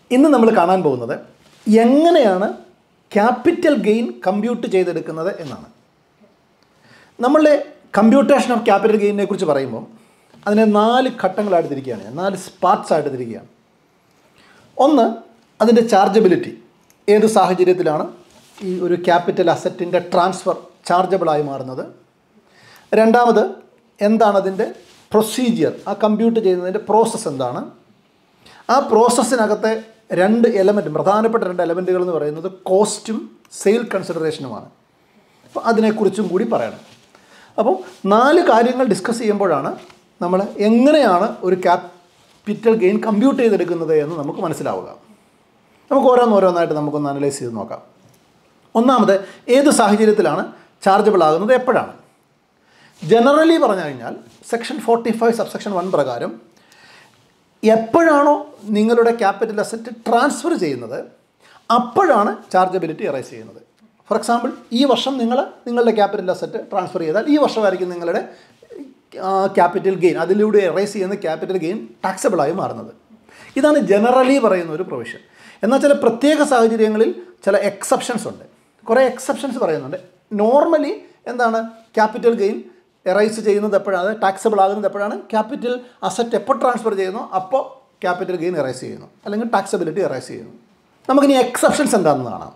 ഇന്ന് നമ്മൾ കാണാൻ പോകുന്നത് എങ്ങനെയാണ് ക്യാപിറ്റൽ ഗെയിൻ കമ്പ്യൂട്ട് ചെയ്തെടുക്കുന്നത് എന്നാണ് നമ്മളുടെ കമ്പ്യൂട്ടേഷൻ ഓഫ് ക്യാപിറ്റൽ ഗെയിനിനെ കുറിച്ച് പറയുമ്പോൾ അതിനെ നാല് ഘട്ടങ്ങളായിട്ട് തിരിക്കുകയാണ് ഞാൻ. നാല് സ്പാർട്സ് ആയിട്ട് തിരിക്കുകയാണ് ഒന്ന് അതിൻ്റെ ചാർജബിലിറ്റി ഏത് സാഹചര്യത്തിലാണ് ഈ ഒരു ക്യാപിറ്റൽ അസറ്റിൻ്റെ ട്രാൻസ്ഫർ ചാർജബിളായി മാറുന്നത് രണ്ടാമത് എന്താണ് അതിൻ്റെ പ്രൊസീജിയർ ആ കമ്പ്യൂട്ട് ചെയ്യുന്നതിൻ്റെ പ്രോസസ്സ് എന്താണ് ആ പ്രോസസ്സിനകത്തെ രണ്ട് എലമെൻറ്റ് പ്രധാനപ്പെട്ട രണ്ട് എലമെൻറ്റുകൾ എന്ന് പറയുന്നത് കോസ്റ്റും സെയിൽ കൺസിഡറേഷനുമാണ് അപ്പോൾ അതിനെക്കുറിച്ചും കൂടി പറയണം അപ്പോൾ നാല് കാര്യങ്ങൾ ഡിസ്കസ് ചെയ്യുമ്പോഴാണ് നമ്മൾ എങ്ങനെയാണ് ഒരു ക്യാപിറ്റൽ ഗെയിൻ കമ്പ്യൂട്ട് ചെയ്തെടുക്കുന്നത് എന്ന് നമുക്ക് മനസ്സിലാവുക നമുക്ക് ഓരോന്നോരോന്നായിട്ട് നമുക്കൊന്ന് അനലൈസ് ചെയ്ത് നോക്കാം ഒന്നാമത് ഏത് സാഹചര്യത്തിലാണ് ചാർജബിൾ ആകുന്നത് എപ്പോഴാണ് ജനറലി പറഞ്ഞു കഴിഞ്ഞാൽ section forty five subsection one പ്രകാരം എപ്പോഴാണോ നിങ്ങളുടെ ക്യാപിറ്റൽ അസറ്റ് ട്രാൻസ്ഫർ ചെയ്യുന്നത് അപ്പോഴാണ് ചാർജബിലിറ്റി അറൈസ് ചെയ്യുന്നത് ഫോർ എക്സാമ്പിൾ ഈ വർഷം നിങ്ങൾ നിങ്ങളുടെ ക്യാപിറ്റൽ അസറ്റ് ട്രാൻസ്ഫർ ചെയ്താൽ ഈ വർഷമായിരിക്കും നിങ്ങളുടെ ക്യാപിറ്റൽ ഗെയിൻ അതിലൂടെ അറൈസ് ചെയ്യുന്ന ക്യാപിറ്റൽ ഗെയിൻ ടാക്സബിളായി മാറുന്നത് ഇതാണ് ജനറലി പറയുന്ന ഒരു പ്രൊവിഷൻ എന്നാൽ ചില പ്രത്യേക സാഹചര്യങ്ങളിൽ ചില എക്സെപ്ഷൻസ് ഉണ്ട് കുറേ എക്സെപ്ഷൻസ് പറയുന്നുണ്ട് നോർമലി എന്താണ് ക്യാപിറ്റൽ ഗെയിൻ എറൈസ് ചെയ്യുന്നത് എപ്പോഴാണ് ടാക്സബിൾ ആകുന്നത് എപ്പോഴാണ് ക്യാപിറ്റൽ അസറ്റ് എപ്പോൾ ട്രാൻസ്ഫർ ചെയ്യുന്നു അപ്പോൾ ക്യാപിറ്റൽ ഗെയിൻ എറൈസ് ചെയ്യുന്നു അല്ലെങ്കിൽ ടാക്സബിലിറ്റി എറൈസ് ചെയ്യുന്നു നമുക്കിനി എക്സെപ്ഷൻസ് എന്താണെന്ന് കാണാം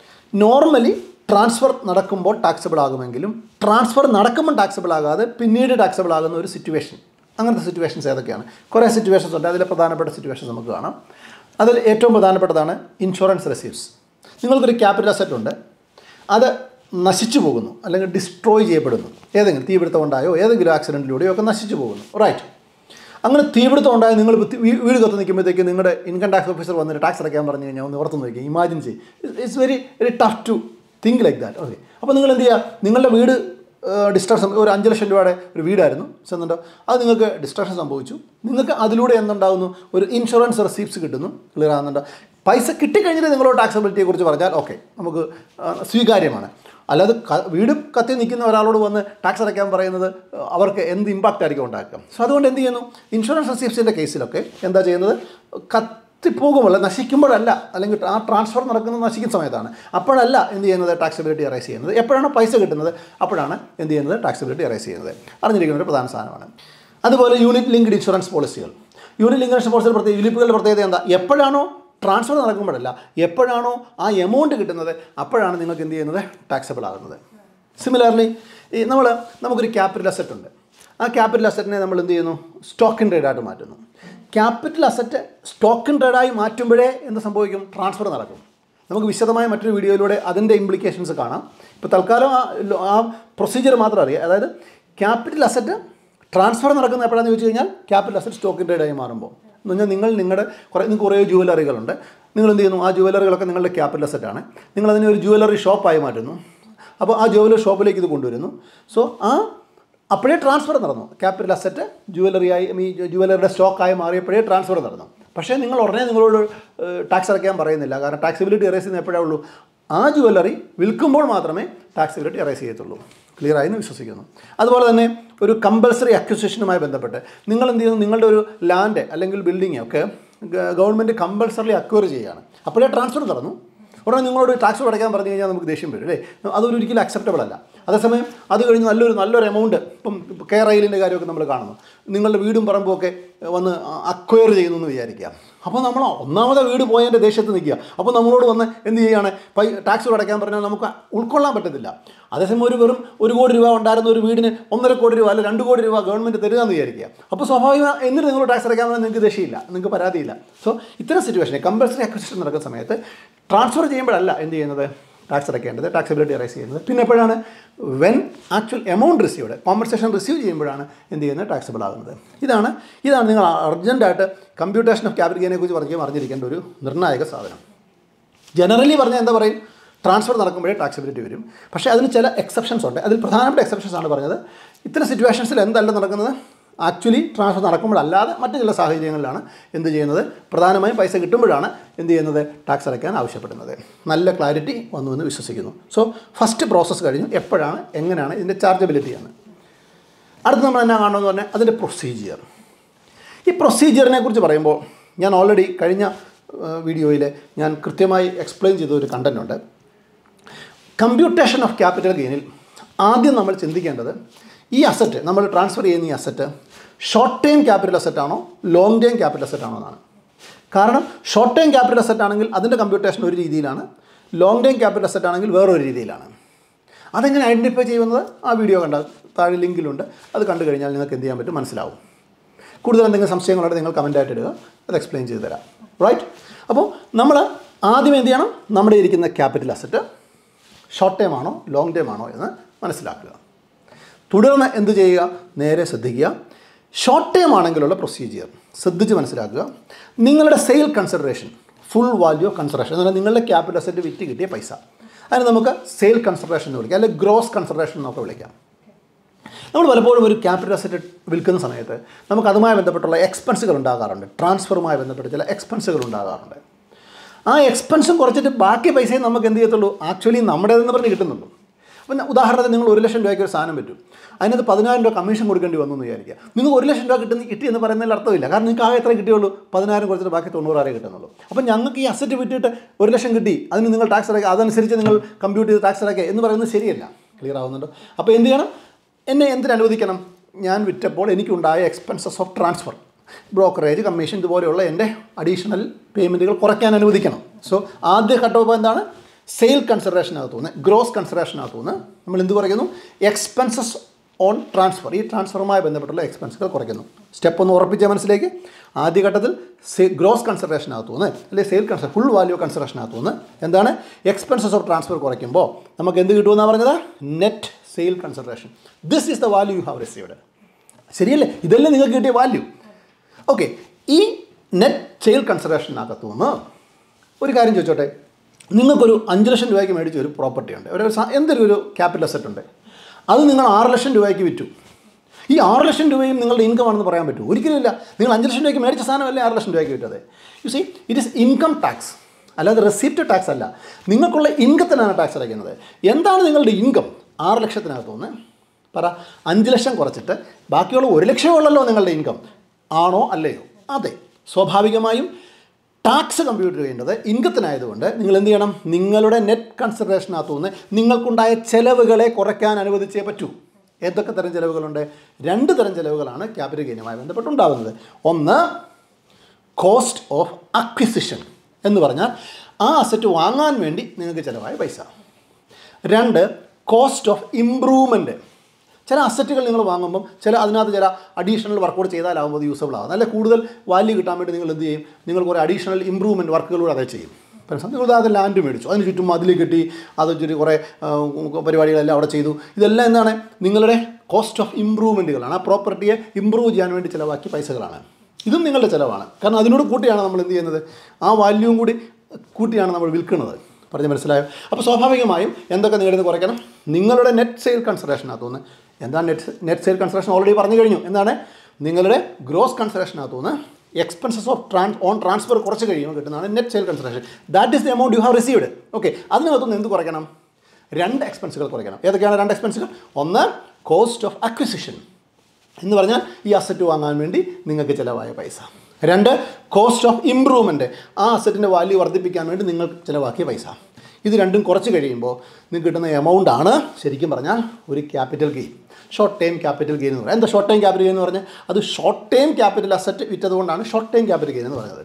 നോർമലി ട്രാൻസ്ഫർ നടക്കുമ്പോൾ ടാക്സബിൾ ആകുമെങ്കിലും ട്രാൻസ്ഫർ നടക്കുമ്പോൾ ടാക്സബിൾ ആകാതെ പിന്നീട് ടാക്സബിൾ ആകുന്ന ഒരു സിറ്റുവേഷൻ അങ്ങനത്തെ സിറ്റുവേഷൻസ് ഏതൊക്കെയാണ് കുറേ സിറ്റുവേഷൻസ് ഉണ്ട് അതിലെ പ്രധാനപ്പെട്ട സിറ്റുവേഷൻസ് നമുക്ക് കാണാം അതിൽ ഏറ്റവും പ്രധാനപ്പെട്ടതാണ് ഇൻഷുറൻസ് റെസീവ്സ് നിങ്ങൾക്കൊരു ക്യാപിറ്റൽ അസറ്റ് ഉണ്ട് അത് നശിച്ചു പോകുന്നു അല്ലെങ്കിൽ ഡിസ്ട്രോയ് ചെയ്യപ്പെടുന്നു ഏതെങ്കിലും തീപിടുത്തം ഉണ്ടായോ ഏതെങ്കിലും ആക്സിഡൻറ്റിലൂടെയോ ഒക്കെ നശിച്ചു പോകുന്നു റൈറ്റ് അങ്ങനെ തീപിടുത്തം ഉണ്ടായ നിങ്ങൾ ഇപ്പൊ തി- വീ- വീട് കത്ത് നിൽക്കുമ്പോഴത്തേക്ക് നിങ്ങളുടെ ഇൻകം ടാക്സ് ഓഫീസർ വന്നിട്ട് ടാക്സ് അടയ്ക്കാൻ പറഞ്ഞു കഴിഞ്ഞാൽ ഒന്ന് ഓർത്ത് നോക്കി ഇമാജിൻ ചെയ്യും it's very very tough to think like that okay അപ്പോൾ നിങ്ങൾ എന്ത് ചെയ്യുക നിങ്ങളുടെ വീട് ഡിസ്ട്രക്ഷൻ ഒരു അഞ്ച് ലക്ഷം രൂപയുടെ ഒരു വീടായിരുന്നു ചെന്നുണ്ടോ അത് നിങ്ങൾക്ക് ഡിസ്ട്രക്ഷൻ സംഭവിച്ചു നിങ്ങൾക്ക് അതിലൂടെ എന്തുണ്ടാകുന്നു ഒരു ഇൻഷുറൻസ് റെസീപ്റ്റ്സ് കിട്ടുന്നു ക്ലിയർ ആകുന്നുണ്ടോ പൈസ കിട്ടിക്കഴിഞ്ഞിട്ട് നിങ്ങളോട് ടാക്സബിലിറ്റിയെ കുറിച്ച് പറഞ്ഞാൽ ഓക്കെ നമുക്ക് ആ, സ്വീകാര്യമാണ് അല്ലാതെ ക- വീട് കത്തി നിൽക്കുന്ന ഒരാളോട് വന്ന് ടാക്സ് അടയ്ക്കാൻ പറയുന്നത് അഹ് അവർക്ക് എന്ത് ഇമ്പാക്റ്റ് ആയിരിക്കും ഉണ്ടാക്കുക സോ അതുകൊണ്ട് എന്ത് ചെയ്യുന്നു ഇൻഷുറൻസ് റെസീപ്സിൻ്റെ കേസിലൊക്കെ എന്താ ചെയ്യുന്നത് കത്തിപ്പോകുമല്ല നശിക്കുമ്പോഴല്ല അല്ലെങ്കിൽ ആ ട്രാൻസ്ഫർ നടക്കുന്നത് നശിക്കുന്ന സമയത്താണ് അപ്പോഴല്ല എന്ത് ചെയ്യുന്നത് ടാക്സബിലിറ്റി അറൈസ് ചെയ്യുന്നത് എപ്പോഴാണ് പൈസ കിട്ടുന്നത് അപ്പോഴാണ് എന്ത് ചെയ്യുന്നത് ടാക്സബിലിറ്റി അറൈസ് ചെയ്യുന്നത് അറിഞ്ഞിരിക്കുന്ന ഒരു പ്രധാന സാധനമാണ് അതുപോലെ യൂണിറ്റ് ലിങ്ക്ഡ് ഇൻഷുറൻസ് പോളിസികൾ യൂണിറ്റ് ലിങ്ക് ഇൻഷുറൻസ് പോളിസിയുടെ പ്രത്യേക യൂണിറ്റുകളുടെ പ്രത്യേകത എന്താ എപ്പോഴാണോ ട്രാൻസ്ഫർ നടക്കുമ്പോഴല്ല എപ്പോഴാണോ ആ എമൗണ്ട് കിട്ടുന്നത് അപ്പോഴാണ് നിങ്ങൾക്ക് എന്ത് ചെയ്യുന്നത് ടാക്സബിൾ ആകുന്നത് സിമിലർലി ഈ നമ്മൾ നമുക്കൊരു ക്യാപിറ്റൽ അസറ്റ് ഉണ്ട് ആ ക്യാപിറ്റൽ അസറ്റിനെ നമ്മൾ എന്ത് ചെയ്യുന്നു സ്റ്റോക്ക് ഇൻ ട്രേഡായിട്ട് മാറ്റുന്നു ക്യാപിറ്റൽ അസറ്റ് സ്റ്റോക്ക് ഇൻ ട്രേഡായി മാറ്റുമ്പോഴേ എന്ത് സംഭവിക്കും ട്രാൻസ്ഫർ നടക്കും നമുക്ക് വിശദമായ മറ്റൊരു വീഡിയോയിലൂടെ അതിൻ്റെ ഇംപ്ലിക്കേഷൻസ് കാണാം ഇപ്പോൾ തൽക്കാലം ആ ലോ- ആ പ്രൊസീജിയർ മാത്രം അറിയാം അതായത് ക്യാപിറ്റൽ അസറ്റ് ട്രാൻസ്ഫർ നടക്കുന്ന എപ്പോഴാണെന്ന് ചോദിച്ചു കഴിഞ്ഞാൽ ക്യാപിറ്റൽ അസറ്റ് സ്റ്റോക്ക് ഇൻ ട്രേഡായി മാറുമ്പോൾ എന്ന് പറഞ്ഞാൽ നിങ്ങൾ നിങ്ങളുടെ കുറേ നിങ്ങൾക്ക് കുറേ ജുവലറികളുണ്ട് നിങ്ങൾ എന്ത് ചെയ്യുന്നു ആ ജുവലറികളൊക്കെ നിങ്ങളുടെ ക്യാപിറ്റൽ അസറ്റാണ് നിങ്ങൾ അതിനെ ഒരു ജുവലറി ഷോപ്പായി മാറ്റുന്നു അപ്പോൾ ആ ജുവലറി ഷോപ്പിലേക്ക് ഇത് കൊണ്ടുവരുന്നു സോ ആ അപ്പോഴേ ട്രാൻസ്ഫർ നടന്നു ക്യാപിറ്റൽ അസറ്റ് ജുവലറിയായി ഈ ജുവലറിയുടെ സ്റ്റോക്കായി മാറിയപ്പോഴേ ട്രാൻസ്ഫർ നടന്നു പക്ഷേ നിങ്ങൾ ഉടനെ നിങ്ങളോട് ടാക്സ് അടയ്ക്കാൻ പറയുന്നില്ല കാരണം ടാക്സിബിലിറ്റി എറേസ് ചെയ്യുന്ന എപ്പോഴേ ഉള്ളൂ ആ ജുവലറി വിൽക്കുമ്പോൾ മാത്രമേ ടാക്സിബിലിറ്റി എറേസ് ചെയ്യത്തുള്ളൂ ക്ലിയർ ആയി എന്ന് വിശ്വസിക്കുന്നു അതുപോലെ തന്നെ ഒരു കമ്പൽസറി അക്വിസിഷനുമായി ബന്ധപ്പെട്ട് നിങ്ങൾ എന്ത് ചെയ്യുന്നു നിങ്ങളുടെ ഒരു ലാൻഡ് അല്ലെങ്കിൽ ബിൽഡിംഗ് ഒക്കെ ഗവൺമെൻറ് കമ്പൽസറി അക്വയർ ചെയ്യുകയാണ് അപ്പോഴേ ട്രാൻസ്ഫർ നടന്നു ഉടനെ നിങ്ങളോട് ടാക്സ് അടയ്ക്കാൻ പറഞ്ഞു കഴിഞ്ഞാൽ നമുക്ക് ദേഷ്യം വരും അല്ലേ അതൊരു ഒരിക്കലും അക്സെപ്റ്റബിൾ അല്ല അതേസമയം അത് കഴിഞ്ഞ് നല്ലൊരു നല്ലൊരു എമൗണ്ട് ഇപ്പം കെ റെയിലിൻ്റെ കാര്യമൊക്കെ നമ്മൾ കാണുന്നു നിങ്ങളുടെ വീടും പറമ്പും ഒക്കെ വന്ന് അക്വയർ ചെയ്യുന്നു എന്ന് വിചാരിക്കുക അപ്പോൾ നമ്മൾ ഒന്നാമത്തെ വീട് പോയതിൻ്റെ ദേശത്ത് നിൽക്കുക അപ്പോൾ നമ്മളോട് വന്ന് എന്ത് ചെയ്യുകയാണ് പൈ ടാക്സ് അടയ്ക്കാൻ പറഞ്ഞാൽ നമുക്ക് ഉൾക്കൊള്ളാൻ പറ്റത്തില്ല അതേസമയം ഒരു വെറും ഒരു കോടി രൂപ ഉണ്ടായിരുന്ന ഒരു വീടിന് ഒന്നര കോടി രൂപ അല്ല രണ്ട് കോടി രൂപ ഗവൺമെൻറ് തരിക എന്ന് വിചാരിക്കുക അപ്പോൾ സ്വാഭാവികമായി എന്നിട്ട് നിങ്ങൾ ടാക്സ് അടയ്ക്കാൻ പറഞ്ഞാൽ നിങ്ങൾക്ക് ദേഷ്യമില്ല നിങ്ങൾക്ക് പരാതിയില്ല സോ ഇത്തരം സിറ്റുവേഷനിൽ കമ്പൽസറി അക്വിസിഷൻ നടക്കുന്ന സമയത്ത് ട്രാൻസ്ഫർ ചെയ്യുമ്പോഴല്ല എന്ത് ചെയ്യുന്നത് ടാക്സ് അടയ്ക്കേണ്ടത് ടാക്സബിലിറ്റി അറൈസ് ചെയ്യുന്നത് പിന്നെ എപ്പോഴാണ് when actual amount received compensation receive ചെയ്യുമ്പോഴാണ് എന്ത് ചെയ്യുന്നത് ടാക്സബിൾ ആകുന്നത് ഇതാണ് ഇതാണ് നിങ്ങൾ അർജൻറ്റായിട്ട് കമ്പ്യൂട്ടേഷൻ ഓഫ് ക്യാപിറ്റൽ ഗെയിനെ കുറിച്ച് പറയുമ്പോൾ അറിഞ്ഞിരിക്കേണ്ട ഒരു നിർണായക സാധനം ജനറലി പറഞ്ഞാൽ എന്താ പറയും ട്രാൻസ്ഫർ നടക്കുമ്പോഴേ ടാക്സിബിലിറ്റി വരും പക്ഷേ അതിന് ചില എക്സെപ്ഷൻസ് ഉണ്ട് അതിൽ പ്രധാനപ്പെട്ട എക്സെപ്ഷൻസ് ആണ് പറഞ്ഞത് ഇത്തരം സിറ്റുവേഷൻസിൽ എന്തല്ല നടക്കുന്നത് ആക്ച്വലി ട്രാൻസ്ഫർ നടക്കുമ്പോഴല്ലാതെ മറ്റു ചില സാഹചര്യങ്ങളിലാണ് എന്ത് ചെയ്യുന്നത് പ്രധാനമായും പൈസ കിട്ടുമ്പോഴാണ് എന്ത് ചെയ്യുന്നത് ടാക്സ് അടയ്ക്കാൻ ആവശ്യപ്പെടുന്നത് നല്ല ക്ലാരിറ്റി വന്നു എന്ന് വിശ്വസിക്കുന്നു സോ ഫസ്റ്റ് പ്രോസസ്സ് കഴിഞ്ഞു എപ്പോഴാണ് എങ്ങനെയാണ് ഇതിൻ്റെ ചാർജബിലിറ്റിയാണ് അടുത്ത് നമ്മൾ എന്നാ കാണുമെന്ന് പറഞ്ഞാൽ അതിൻ്റെ പ്രൊസീജിയർ ഈ പ്രൊസീജിയറിനെ കുറിച്ച് പറയുമ്പോൾ ഞാൻ ഓൾറെഡി കഴിഞ്ഞ വീഡിയോയിൽ ഞാൻ കൃത്യമായി എക്സ്പ്ലെയിൻ ചെയ്ത ഒരു കണ്ടൻ്റ് ഉണ്ട് കമ്പ്യൂട്ടേഷൻ ഓഫ് ക്യാപിറ്റൽ ഗെയിനിൽ ആദ്യം നമ്മൾ ചിന്തിക്കേണ്ടത് ഈ അസറ്റ് നമ്മൾ ട്രാൻസ്ഫർ ചെയ്യുന്ന ഈ asset short time capital asset ആണോ ലോങ് ടൈം ക്യാപിറ്റൽ അസറ്റ് ആണോ എന്നാണ് കാരണം ഷോർട്ട് ടൈം ക്യാപിറ്റൽ അസറ്റ് ആണെങ്കിൽ അതിൻ്റെ കമ്പ്യൂട്ടേഷൻ ഒരു രീതിയിലാണ് ലോങ് ടൈം ക്യാപിറ്റൽ അസറ്റ് ആണെങ്കിൽ വേറൊരു രീതിയിലാണ് അതെങ്ങനെ ഐഡൻറ്റിഫൈ ചെയ്യുന്നത് ആ വീഡിയോ കണ്ട താഴെ ലിങ്കിലുണ്ട് അത് കണ്ടു കഴിഞ്ഞാൽ നിങ്ങൾക്ക് എന്ത് ചെയ്യാൻ പറ്റും മനസ്സിലാവും കൂടുതൽ എന്തെങ്കിലും സംശയങ്ങളുണ്ടെങ്കിൽ നിങ്ങൾ കമൻ്റായിട്ട് ഇടുക അത് എക്സ്പ്ലെയിൻ ചെയ്ത് തരാം റൈറ്റ് അപ്പോൾ നമ്മൾ ആദ്യം എന്ത് ചെയ്യണം നമ്മുടെ ഇരിക്കുന്ന ക്യാപിറ്റൽ അസറ്റ് ഷോർട്ട് ടൈം ആണോ ലോങ് ടൈം ആണോ എന്ന് മനസ്സിലാക്കുക തുടർന്ന് എന്ത് ചെയ്യുക നേരെ ശ്രദ്ധിക്കുക ഷോർട്ട് ടൈം ആണെങ്കിലുള്ള പ്രൊസീജിയർ ശ്രദ്ധിച്ച് മനസ്സിലാക്കുക നിങ്ങളുടെ sale consideration full value of consideration എന്നാൽ നിങ്ങളുടെ ക്യാപിറ്റൽ അസറ്റ് വിറ്റ് കിട്ടിയ പൈസ അതിന് നമുക്ക് സെയിൽ കൺസിഡറേഷൻ എന്ന് വിളിക്കാം അല്ലെങ്കിൽ ഗ്രോസ് കൺസിഡറേഷൻ എന്നൊക്കെ വിളിക്കാം നമ്മൾ പലപ്പോഴും ഒരു ക്യാപിറ്റൽ അസറ്റ് വിൽക്കുന്ന സമയത്ത് നമുക്ക് അതുമായി ബന്ധപ്പെട്ടുള്ള എക്സ്പെൻസുകൾ ഉണ്ടാകാറുണ്ട് ട്രാൻസ്ഫറുമായി ബന്ധപ്പെട്ട് ചില എക്സ്പെൻസുകൾ ഉണ്ടാകാറുണ്ട് ആ എക്സ്പെൻസും കുറച്ചിട്ട് ബാക്കി പൈസയും നമുക്ക് എന്ത് ചെയ്യത്തുള്ളൂ ആക്ച്വലി നമ്മുടേതെന്ന് പറഞ്ഞ് കിട്ടുന്നുള്ളൂ അപ്പം ഉദാഹരണത്തിന് നിങ്ങൾ ഒരു ലക്ഷം രൂപയ്ക്ക് ഒരു സാധനം പറ്റും അതിനകത്ത് പതിനായിരം രൂപ കമ്മീഷൻ കൊടുക്കേണ്ടി വന്നു എന്ന് വിചാരിക്കുക നിങ്ങൾക്ക് ഒരു ലക്ഷം രൂപ കിട്ടുന്ന കിട്ടി എന്ന് പറയുന്നതിൽ അർത്ഥമില്ല കാരണം നിങ്ങൾക്ക് ആകെ എത്ര കിട്ടിയുള്ളൂ പതിനായിരം കൊടുത്തിട്ട് ബാക്കി തൊണ്ണൂറാറേ കിട്ടുന്നുള്ളൂ അപ്പം ഞങ്ങൾക്ക് ഈ അസറ്റ് വിട്ടിട്ട് ഒരു ലക്ഷം കിട്ടി അതിന് നിങ്ങൾ ടാക്സ് അടയ്ക്കുക അതനുസരിച്ച് നിങ്ങൾ കമ്പ്യൂട്ട് ചെയ്ത് ടാക്സ് അടയ്ക്കുക എന്ന് പറയുന്നത് ശരിയല്ല ക്ലിയർ ആവുന്നുണ്ടോ അപ്പോൾ എന്ത് ചെയ്യണം എന്നെ എന്തിന് അനുവദിക്കണം ഞാൻ വിറ്റപ്പോൾ എനിക്കുണ്ടായ expenses of transfer brokerage commission ഇതുപോലെയുള്ള എൻ്റെ അഡീഷണൽ പേയ്മെൻറ്റുകൾ കുറയ്ക്കാൻ അനുവദിക്കണം സോ ആദ്യ ഘട്ടം എന്താണ് സെയിൽ കൺസിഡറേഷനകത്ത് നിന്ന് ഗ്രോസ് കൺസിഡറേഷനകത്ത് നിന്ന് നമ്മൾ എന്ത് കുറയ്ക്കുന്നു എക്സ്പെൻസസ് ഓൺ ട്രാൻസ്ഫർ ഈ ട്രാൻസ്ഫറുമായി ബന്ധപ്പെട്ടുള്ള എക്സ്പെൻസുകൾ കുറയ്ക്കുന്നു സ്റ്റെപ്പ് ഒന്ന് ഉറപ്പിച്ച മനസ്സിലേക്ക് ആദ്യഘട്ടത്തിൽ സെ ഗ്രോസ് കൺസിഡറേഷനകത്ത് നിന്ന് അല്ലെങ്കിൽ സെയിൽ കൺസിഡർ ഫുൾ വാല്യൂ കൺസിഡറേഷനകത്ത് നിന്ന് എന്താണ് എക്സ്പെൻസസ് ഓഫ് ട്രാൻസ്ഫർ കുറയ്ക്കുമ്പോൾ നമുക്ക് എന്ത് കിട്ടുമെന്നാണ് പറഞ്ഞത് net sale consideration this is the value you have received ശരിയല്ലേ ഇതല്ലേ നിങ്ങൾക്ക് കിട്ടിയ വാല്യൂ ഓക്കെ ഈ നെറ്റ് സെയിൽ കൺസിഡറേഷനകത്തു നിന്ന് ഒരു കാര്യം ചോദിച്ചോട്ടെ നിങ്ങൾക്കൊരു അഞ്ച് ലക്ഷം രൂപയ്ക്ക് മേടിച്ച ഒരു പ്രോപ്പർട്ടി ഉണ്ട് ഒരു സ- എന്തൊരു ഒരു ക്യാപിറ്റൽ അസറ്റ് ഉണ്ട് അത് നിങ്ങൾ ആറ് ലക്ഷം രൂപയ്ക്ക് വിറ്റു ഈ ആറ് ലക്ഷം രൂപയും നിങ്ങളുടെ ഇൻകം ആണെന്ന് പറയാൻ പറ്റുമോ ഒരിക്കലുമില്ല നിങ്ങൾ അഞ്ച് ലക്ഷം രൂപയ്ക്ക് മേടിച്ച സാധനമല്ലേ ആറ് ലക്ഷം രൂപയ്ക്ക് വിറ്റത് you see it is income tax അല്ലാതെ റെസിപ്റ്റ് ടാക്സ് അല്ല നിങ്ങൾക്കുള്ള ഇൻകത്തിനാണ് ടാക്സ് അടയ്ക്കുന്നത് എന്താണ് നിങ്ങളുടെ ഇൻകം ആറ് ലക്ഷത്തിനകത്തുനിന്ന് പറ അഞ്ച് ലക്ഷം കുറച്ചിട്ട് ബാക്കിയുള്ള ഒരു ലക്ഷമേ ഉള്ളല്ലോ നിങ്ങളുടെ ഇൻകം ആണോ അല്ലയോ അതെ സ്വാഭാവികമായും ടാക്സ് കമ്പ്യൂട്ട് ചെയ്യേണ്ടത് ഇൻകത്തിനായതുകൊണ്ട് നിങ്ങൾ എന്ത് ചെയ്യണം നിങ്ങളുടെ നെറ്റ് കൺസിഡറേഷനകത്തു നിന്ന് നിങ്ങൾക്കുണ്ടായ ചെലവുകളെ കുറയ്ക്കാൻ അനുവദിച്ചേ പറ്റൂ ഏതൊക്കെ തരം ചെലവുകളുണ്ട് രണ്ട് തരം ചെലവുകളാണ് ക്യാപിറ്റൽ ഗെയിനുമായി ബന്ധപ്പെട്ടുണ്ടാകുന്നത് ഒന്ന് കോസ്റ്റ് ഓഫ് അക്വിസിഷൻ എന്ന് പറഞ്ഞാൽ ആ അസറ്റ് വാങ്ങാൻ വേണ്ടി നിങ്ങൾക്ക് ചിലവായ പൈസ രണ്ട് കോസ്റ്റ് ഓഫ് ഇമ്പ്രൂവ്മെൻറ്റ് ചില അസറ്റുകൾ നിങ്ങൾ വാങ്ങുമ്പം ചില അതിനകത്ത് ചില അഡീഷണൽ വർക്ക് കൂടെ ചെയ്താലാകുമ്പോൾ അത് യൂസബിൾ ആകും നല്ല കൂടുതൽ വാല്യൂ കിട്ടാൻ വേണ്ടി നിങ്ങൾ എന്ത് ചെയ്യും നിങ്ങൾ കുറേ അഡീഷണൽ ഇമ്പ്രൂവ്മെൻറ്റ് വർക്കുകളൂടെ അത് ചെയ്യും ഇപ്പോൾ നിങ്ങൾ ഉദാഹരണത്തിന് ലാൻഡ് മേടിച്ചു അതിന് ചുറ്റും മതിൽ കെട്ടി അത് ചുറ്റി കുറേ ആ, പരിപാടികളെല്ലാം അവിടെ ചെയ്തു ഇതെല്ലാം എന്താണ് നിങ്ങളുടെ കോസ്റ്റ് ഓഫ് ഇമ്പ്രൂവ്മെൻറ്റുകളാണ് ആ പ്രോപ്പർട്ടിയെ ഇമ്പ്രൂവ് ചെയ്യാൻ വേണ്ടി ചിലവാക്കിയ പൈസകളാണ് ഇതും നിങ്ങളുടെ ചിലവാണ് കാരണം അതിനോട് കൂട്ടിയാണ് നമ്മൾ എന്ത് ചെയ്യുന്നത് ആ വാല്യൂവും കൂടി കൂട്ടിയാണ് നമ്മൾ വിൽക്കുന്നത് പറഞ്ഞ് മനസ്സിലായോ അപ്പോൾ സ്വാഭാവികമായും എന്തൊക്കെ നേടുന്നത് കുറയ്ക്കണം നിങ്ങളുടെ നെറ്റ് സെയിൽ കൺസിഡറേഷനകത്തുനിന്ന് എന്താണ് net net sale consideration already പറഞ്ഞു കഴിഞ്ഞു എന്താണ് നിങ്ങളുടെ ഗ്രോസ് കൺസിഡറേഷനകത്തുനിന്ന് expenses of trans on transfer കുറച്ച് കഴിയുമ്പോൾ കിട്ടുന്നതാണ് net sale consideration that is the amount you have received okay അതിനകത്തുനിന്ന് എന്ത് കുറയ്ക്കണം രണ്ട് എക്സ്പെൻസുകൾ കുറയ്ക്കണം ഏതൊക്കെയാണ് രണ്ട് എക്സ്പെൻസുകൾ ഒന്ന് കോസ്റ്റ് ഓഫ് അക്വിസിഷൻ എന്ന് പറഞ്ഞാൽ ഈ അസറ്റ് വാങ്ങാൻ വേണ്ടി നിങ്ങൾക്ക് ചിലവായ പൈസ രണ്ട് കോസ്റ്റ് ഓഫ് ഇമ്പ്രൂവ്മെൻറ്റ് ആ അസറ്റിൻ്റെ വാല്യൂ വർദ്ധിപ്പിക്കാൻ വേണ്ടി നിങ്ങൾ ചിലവാക്കിയ പൈസ ഇത് രണ്ടും കുറച്ച് കഴിയുമ്പോൾ നിങ്ങൾക്ക് കിട്ടുന്ന എമൗണ്ട് ആണ് ശരിക്കും പറഞ്ഞാൽ ഒരു capital gain short time capital gain എന്ന് പറയുന്നത് എന്താ ഷോർട്ട് ടൈം ക്യാപിറ്റൽ ഗെയിൻ എന്ന് പറഞ്ഞാൽ അത് ഷോർട്ട് ടൈം ക്യാപിറ്റൽ അസറ്റ് വിറ്റതുകൊണ്ടാണ് ഷോർട്ട് ടൈം ക്യാപിറ്റൽ ഗെയിൻ എന്ന് പറയുന്നത്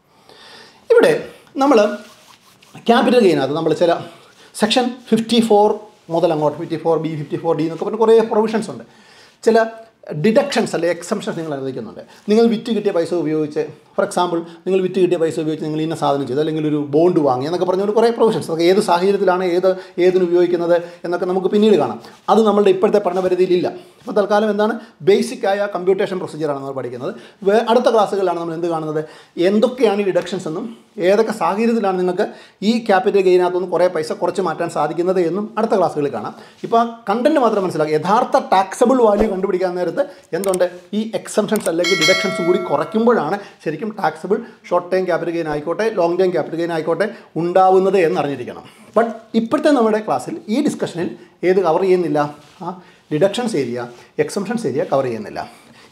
ഇവിടെ നമ്മൾ ക്യാപിറ്റൽ ഗെയിനകത്ത് നമ്മൾ ചില സെക്ഷൻ ഫിഫ്റ്റി ഫോർ മുതൽ അങ്ങോട്ട് fifty four B fifty four D എന്നൊക്കെ പറഞ്ഞ് കുറേ പ്രൊവിഷൻസ് ഉണ്ട് ചില ഡിഡക്ഷൻസ് അല്ലെങ്കിൽ എക്സംഷൻസ് നിങ്ങൾ അനുവദിക്കുന്നുണ്ട് നിങ്ങൾ വിറ്റ് കിട്ടിയ പൈസ ഉപയോഗിച്ച് ഫോർ എക്സാമ്പിൾ നിങ്ങൾ വിറ്റ് കിട്ടിയ പൈസ ഉപയോഗിച്ച് നിങ്ങൾ ഇന്ന സാധനം ചെയ്തു അല്ലെങ്കിൽ ഒരു ബോണ്ട് വാങ്ങി എന്നൊക്കെ പറഞ്ഞുകൊണ്ട് കുറേ പ്രൊവിഷൻസ് അതൊക്കെ ഏത് സാഹചര്യത്തിലാണ് ഏത് ഏതിന് ഉപയോഗിക്കുന്നത് എന്നൊക്കെ നമുക്ക് പിന്നീട് കാണാം അത് നമ്മളുടെ ഇപ്പോഴത്തെ പഠനപരിധിയിലില്ല ഇപ്പോൾ തൽക്കാലം എന്താണ് ബേസിക് ആയ കമ്പ്യൂട്ടേഷൻ പ്രൊസീജിയറാണ് നമ്മൾ പഠിക്കുന്നത് വേ- അടുത്ത ക്ലാസ്സുകളിലാണ് നമ്മൾ എന്ത് കാണുന്നത് എന്തൊക്കെയാണ് ഈ ഡിഡക്ഷൻസ് എന്നും ഏതൊക്കെ സാഹചര്യത്തിലാണ് നിങ്ങൾക്ക് ഈ ക്യാപിറ്റൽ ഗെയിനകത്തുനിന്ന് കുറേ പൈസ കുറച്ച് മാറ്റാൻ സാധിക്കുന്നത് എന്നും അടുത്ത ക്ലാസ്സുകളിൽ കാണാം ഇപ്പോൾ ആ കണ്ടന്റ് മാത്രം മനസ്സിലാക്കുക യഥാർത്ഥ ടാക്സബിൾ വാല്യൂ കണ്ടുപിടിക്കാൻ നേരത്ത് എന്തുണ്ട് ഈ എക്സംഷൻസ് അല്ലെങ്കിൽ ഡിഡക്ഷൻസ് കൂടി കുറയ്ക്കുമ്പോഴാണ് ശരിക്കും taxable short time capital gain ആയിക്കോട്ടെ ലോങ് ടൈം ക്യാപിറ്റൽ ഗെയിൻ ആയിക്കോട്ടെ ഉണ്ടാവുന്നത് എന്ന് അറിഞ്ഞിരിക്കണം ബട്ട് ഇപ്പോഴത്തെ നമ്മുടെ ക്ലാസ്സിൽ ഈ ഡിസ്കഷനിൽ ഏത് കവർ ചെയ്യുന്നില്ല ആ deductions area exemptions area cover ചെയ്യുന്നില്ല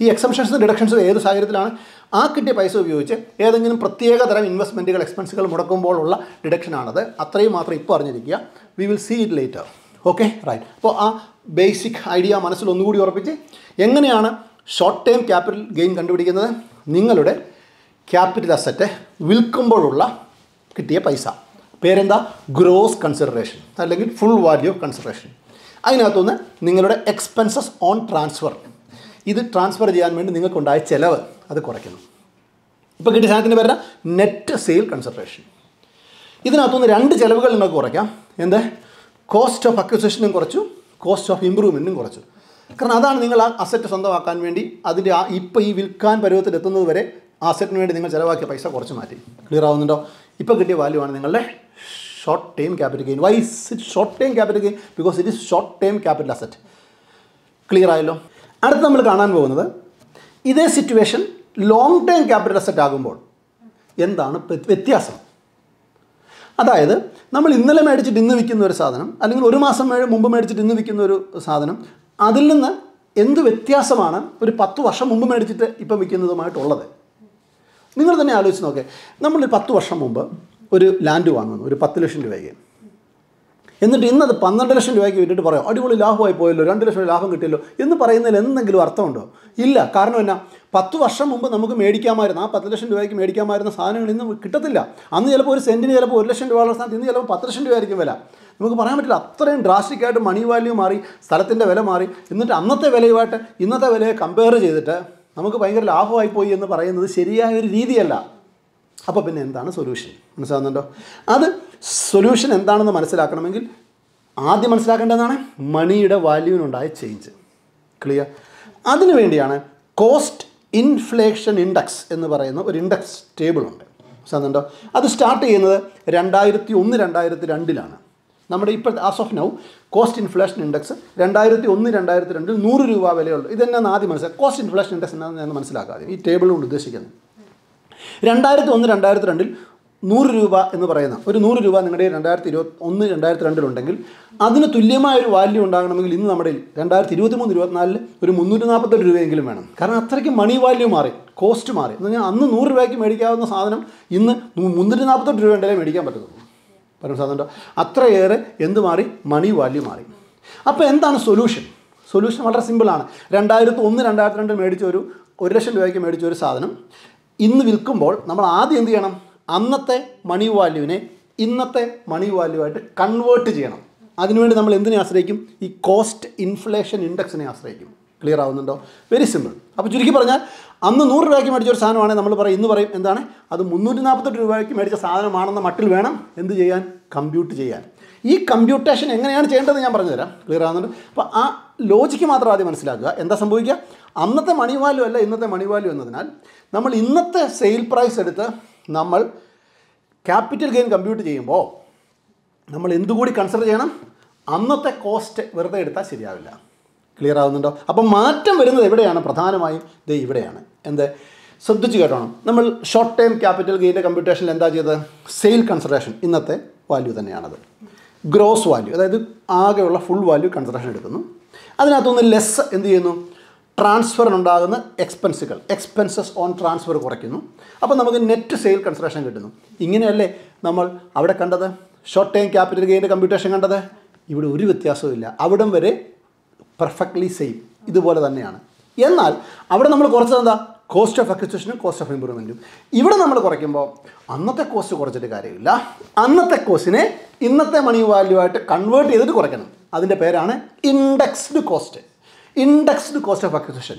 ഈ എക്സംഷൻസും ഡിഡക്ഷൻസും ഏത് സാഹചര്യത്തിലാണ് ആ കിട്ടിയ പൈസ ഉപയോഗിച്ച് ഏതെങ്കിലും പ്രത്യേക തരം ഇൻവെസ്റ്റ്മെൻറ്റുകൾ എക്സ്പെൻസുകൾ മുടക്കുമ്പോഴുള്ള ഡിഡക്ഷനാണത് അത്രയും മാത്രം ഇപ്പോൾ അറിഞ്ഞിരിക്കുക we will see it later okay right അപ്പോൾ ആ ബേസിക് ഐഡിയ മനസ്സിൽ ഒന്നുകൂടി ഉറപ്പിച്ച് എങ്ങനെയാണ് ഷോർട്ട് ടേം ക്യാപിറ്റൽ ഗെയിൻ കണ്ടുപിടിക്കുന്നത് നിങ്ങളുടെ ക്യാപിറ്റൽ അസറ്റ് വിൽക്കുമ്പോഴുള്ള കിട്ടിയ പൈസ പേരെന്താ ഗ്രോസ് കൺസിഡറേഷൻ അല്ലെങ്കിൽ ഫുൾ വാല്യൂ ഓഫ് കൺസിഡറേഷൻ അതിനകത്തുനിന്ന് നിങ്ങളുടെ എക്സ്പെൻസസ് ഓൺ ട്രാൻസ്ഫർ ഇത് ട്രാൻസ്ഫർ ചെയ്യാൻ വേണ്ടി നിങ്ങൾക്കുണ്ടായ ചിലവ് അത് കുറയ്ക്കുന്നു ഇപ്പോൾ കിട്ടിയ സാധനത്തിന് പേരാ നെറ്റ് സെയിൽ കൺസിഡറേഷൻ ഇതിനകത്തുനിന്ന് രണ്ട് ചിലവുകൾ നിങ്ങൾക്ക് കുറയ്ക്കാം എന്ത് കോസ്റ്റ് ഓഫ് അക്വിസിഷനും കുറച്ചു കോസ്റ്റ് ഓഫ് ഇമ്പ്രൂവ്മെൻറ്റും കുറച്ചു കാരണം അതാണ് നിങ്ങൾ ആ അസറ്റ് സ്വന്തമാക്കാൻ വേണ്ടി അതിൻ്റെ ആ ഇപ്പോൾ ഈ വിൽക്കാൻ പരുവത്തിൽ എത്തുന്നത് വരെ ആ അസറ്റിന് വേണ്ടി നിങ്ങൾ ചിലവാക്കിയ പൈസ കുറച്ച് മാറ്റി ക്ലിയർ ആവുന്നുണ്ടോ ഇപ്പോൾ കിട്ടിയ വാല്യൂ ആണ് നിങ്ങളുടെ short time capital gain why it short time capital gain because it is short time capital asset clear ആയല്ലോ അടുത്ത് നമ്മൾ കാണാൻ പോകുന്നത് ഇതേ situation long time capital asset ആകുമ്പോൾ എന്താണ് വ്യ- വ്യത്യാസം അതായത് നമ്മൾ ഇന്നലെ മേടിച്ചിട്ട് ഇന്ന് വിൽക്കുന്ന ഒരു സാധനം അല്ലെങ്കിൽ ഒരു മാസം മേ- മുമ്പ് മേടിച്ചിട്ട് ഇന്ന് വിൽക്കുന്ന ഒരു സാധനം അതിൽ നിന്ന് എന്ത് വ്യത്യാസമാണ് ഒരു പത്ത് വർഷം മുമ്പ് മേടിച്ചിട്ട് ഇപ്പം വിൽക്കുന്നതുമായിട്ടുള്ളത് നിങ്ങൾ തന്നെ ആലോചിച്ച് നോക്കേ നമ്മൾ പത്ത് വർഷം മുമ്പ് ഒരു ലാൻഡ് വാങ്ങുന്നു ഒരു പത്ത് ലക്ഷം രൂപയ്ക്ക് എന്നിട്ട് ഇന്നത് പന്ത്രണ്ട് ലക്ഷം രൂപയ്ക്ക് വിറ്റിട്ട് പറയാം അടിപൊളി ലാഭമായി പോയല്ലോ രണ്ട് ലക്ഷം രൂപ ലാഭം കിട്ടിയല്ലോ എന്ന് പറയുന്നതിൽ എന്തെങ്കിലും അർത്ഥമുണ്ടോ ഇല്ല കാരണം എന്നാ പത്ത് വർഷം മുമ്പ് നമുക്ക് മേടിക്കാമായിരുന്ന ആ പത്ത് ലക്ഷം രൂപയ്ക്ക് മേടിക്കാമായിരുന്ന സാധനങ്ങൾ ഇന്ന് കിട്ടത്തില്ല അന്ന് ചിലപ്പോൾ ഒരു സെൻറ്റിന് ചിലപ്പോൾ ഒരു ലക്ഷം രൂപയുള്ള സ്ഥാനത്ത് ഇന്ന് ചിലപ്പോൾ പത്ത് ലക്ഷം രൂപയായിരിക്കും വില നമുക്ക് പറയാൻ പറ്റില്ല അത്രയും ഡ്രാസ്റ്റിക് ആയിട്ട് മണി വാല്യൂ മാറി സ്ഥലത്തിൻ്റെ വില മാറി എന്നിട്ട് അന്നത്തെ വിലയുമായിട്ട് ഇന്നത്തെ വിലയെ കമ്പയർ ചെയ്തിട്ട് നമുക്ക് ഭയങ്കര ലാഭമായി പോയി എന്ന് പറയുന്നത് ശരിയായ ഒരു രീതിയല്ല അപ്പോൾ പിന്നെ എന്താണ് സൊല്യൂഷൻ മനസ്സിലാകുന്നുണ്ടോ അത് സൊല്യൂഷൻ എന്താണെന്ന് മനസ്സിലാക്കണമെങ്കിൽ ആദ്യം മനസ്സിലാക്കേണ്ടതാണ് മണിയുടെ വാല്യൂവിനുണ്ടായ ചേഞ്ച് ക്ലിയർ അതിനു വേണ്ടിയാണ് കോസ്റ്റ് ഇൻഫ്ലേഷൻ ഇൻഡെക്സ് എന്ന് പറയുന്ന ഒരു ഇൻഡെക്സ് ടേബിൾ ഉണ്ട് മനസ്സിലാകുന്നുണ്ടോ അത് സ്റ്റാർട്ട് ചെയ്യുന്നത് രണ്ടായിരത്തി ഒന്ന് രണ്ടായിരത്തി രണ്ടിലാണ് നമ്മുടെ ഇപ്പോൾ as of now cost inflation index രണ്ടായിരത്തി ഒന്ന് രണ്ടായിരത്തി രണ്ടിൽ നൂറ് രൂപ വിലയുള്ളൂ ഇതെന്നാന്ന് ആദ്യം മനസ്സിലാക്കുക കോസ്റ്റ് ഇൻഫ്ലേഷൻ ഇൻഡെക്സ് എന്നാണ് ഞാൻ മനസ്സിലാക്കാതെ ഈ ടേബിൾ കൊണ്ട് ഉദ്ദേശിക്കുന്നത് രണ്ടായിരത്തി ഒന്ന് രണ്ടായിരത്തി രണ്ടിൽ നൂറ് രൂപ എന്ന് പറയുന്ന ഒരു നൂറ് രൂപ നിങ്ങളുടെ രണ്ടായിരത്തി ഇരുപത്തി ഒന്ന് രണ്ടായിരത്തി രണ്ടിലുണ്ടെങ്കിൽ അതിന് തുല്യമായ ഒരു വാല്യൂ ഉണ്ടാകണമെങ്കിൽ ഇന്ന് നമ്മുടെ രണ്ടായിരത്തി ഇരുപത്തി മൂന്ന് ഇരുപത്തിനാലിൽ ഒരു മുന്നൂറ്റി നാൽപ്പത്തെട്ട് രൂപയെങ്കിലും വേണം കാരണം അത്രയ്ക്ക് മണി വാല്യൂ മാറി കോസ്റ്റ് മാറി എന്ന് പറഞ്ഞാൽ അന്ന് നൂറ് രൂപയ്ക്ക് മേടിക്കാവുന്ന സാധനം ഇന്ന് മുന്നൂറ്റി നാൽപ്പത്തെട്ട് രൂപ ഉണ്ടെങ്കിലേ മേടിക്കാൻ പറ്റത്തുള്ളൂ പറഞ്ഞു സാധനം അത്രയേറെ എന്ത് മാറി മണി വാല്യൂ മാറി അപ്പോൾ എന്താണ് സൊല്യൂഷൻ സൊല്യൂഷൻ വളരെ സിമ്പിളാണ് രണ്ടായിരത്തി ഒന്ന് രണ്ടായിരത്തി രണ്ടിൽ മേടിച്ച ഒരു ഒരു ലക്ഷം രൂപയ്ക്ക് മേടിച്ച ഒരു സാധനം ഇന്ന് വിൽക്കുമ്പോൾ നമ്മൾ ആദ്യം എന്ത് ചെയ്യണം അന്നത്തെ മണി വാല്യൂവിനെ ഇന്നത്തെ മണി വാല്യൂ ആയിട്ട് കൺവേർട്ട് ചെയ്യണം അതിനുവേണ്ടി നമ്മൾ എന്തിനെ ആശ്രയിക്കും ഈ കോസ്റ്റ് ഇൻഫ്ലേഷൻ ഇൻഡെക്സിനെ ആശ്രയിക്കും ക്ലിയർ ആവുന്നുണ്ടോ വെരി സിമ്പിൾ അപ്പോൾ ചുരുക്കി പറഞ്ഞാൽ അന്ന് നൂറ് രൂപയ്ക്ക് മേടിച്ച ഒരു സാധനമാണെങ്കിൽ നമ്മൾ പറയും ഇന്ന് പറയും എന്താണ് അത് മുന്നൂറ്റി നാൽപ്പത്തെട്ട് രൂപയ്ക്ക് മേടിച്ച സാധനമാണെന്ന മട്ടിൽ വേണം എന്ത് ചെയ്യാൻ കമ്പ്യൂട്ട് ചെയ്യാൻ ഈ കമ്പ്യൂട്ടേഷൻ എങ്ങനെയാണ് ചെയ്യേണ്ടതെന്ന് ഞാൻ പറഞ്ഞുതരാം ക്ലിയർ ആവുന്നുണ്ട് അപ്പോൾ ആ ലോജിക്ക് മാത്രം ആദ്യം മനസ്സിലാക്കുക എന്താ സംഭവിക്കുക അന്നത്തെ മണി വാല്യൂ അല്ല ഇന്നത്തെ മണി വാല്യൂ എന്നതിനാൽ നമ്മൾ ഇന്നത്തെ സെയിൽ പ്രൈസ് എടുത്ത് നമ്മൾ ക്യാപിറ്റൽ ഗെയിൻ കമ്പ്യൂട്ട് ചെയ്യുമ്പോൾ നമ്മൾ എന്തുകൂടി കൺസിഡർ ചെയ്യണം അന്നത്തെ കോസ്റ്റ് വെറുതെ എടുത്താൽ ശരിയാവില്ല ക്ലിയർ ആവുന്നുണ്ടോ അപ്പം മാറ്റം വരുന്നത് എവിടെയാണ് പ്രധാനമായും ദേ ഇവിടെയാണ് എന്ത് ശ്രദ്ധിച്ച് കേട്ടോണം നമ്മൾ ഷോർട്ട് ടൈം ക്യാപിറ്റൽ ഗെയിൻ്റെ കമ്പ്യൂട്ടേഷനിൽ എന്താ ചെയ്തത് സെയിൽ കൺസിഡറേഷൻ ഇന്നത്തെ വാല്യൂ തന്നെയാണത് ഗ്രോസ് വാല്യൂ അതായത് ആകെയുള്ള ഫുൾ വാല്യൂ കൺസിഡറേഷൻ എടുക്കുന്നു അതിനകത്തുനിന്ന് ലെസ് എന്ത് ചെയ്യുന്നു ട്രാൻസ്ഫറിനുണ്ടാകുന്ന എക്സ്പെൻസുകൾ എക്സ്പെൻസസ് ഓൺ ട്രാൻസ്ഫർ കുറയ്ക്കുന്നു അപ്പോൾ നമുക്ക് നെറ്റ് സെയിൽ കൺസിഡറേഷൻ കിട്ടുന്നു ഇങ്ങനെയല്ലേ നമ്മൾ അവിടെ കണ്ടത് ഷോർട്ട് ടൈം ക്യാപിറ്റൽ ഗെയിൻ്റെ കമ്പ്യൂട്ടേഷൻ കണ്ടത് ഇവിടെ ഒരു വ്യത്യാസവും ഇല്ല അവിടം വരെ പെർഫെക്റ്റ്ലി സെയിം ഇതുപോലെ തന്നെയാണ് എന്നാൽ അവിടെ നമ്മൾ കുറച്ചത് എന്താ കോസ്റ്റ് ഓഫ് അക്വിസിഷനും കോസ്റ്റ് ഓഫ് ഇമ്പ്രൂവ്മെൻറ്റും ഇവിടെ നമ്മൾ കുറയ്ക്കുമ്പോൾ അന്നത്തെ കോസ്റ്റ് കുറച്ചിട്ട് കാര്യമില്ല അന്നത്തെ കോസ്റ്റിനെ ഇന്നത്തെ മണി വാല്യൂ ആയിട്ട് കൺവേർട്ട് ചെയ്തിട്ട് കുറയ്ക്കണം അതിൻ്റെ പേരാണ് indexed cost indexed cost of acquisition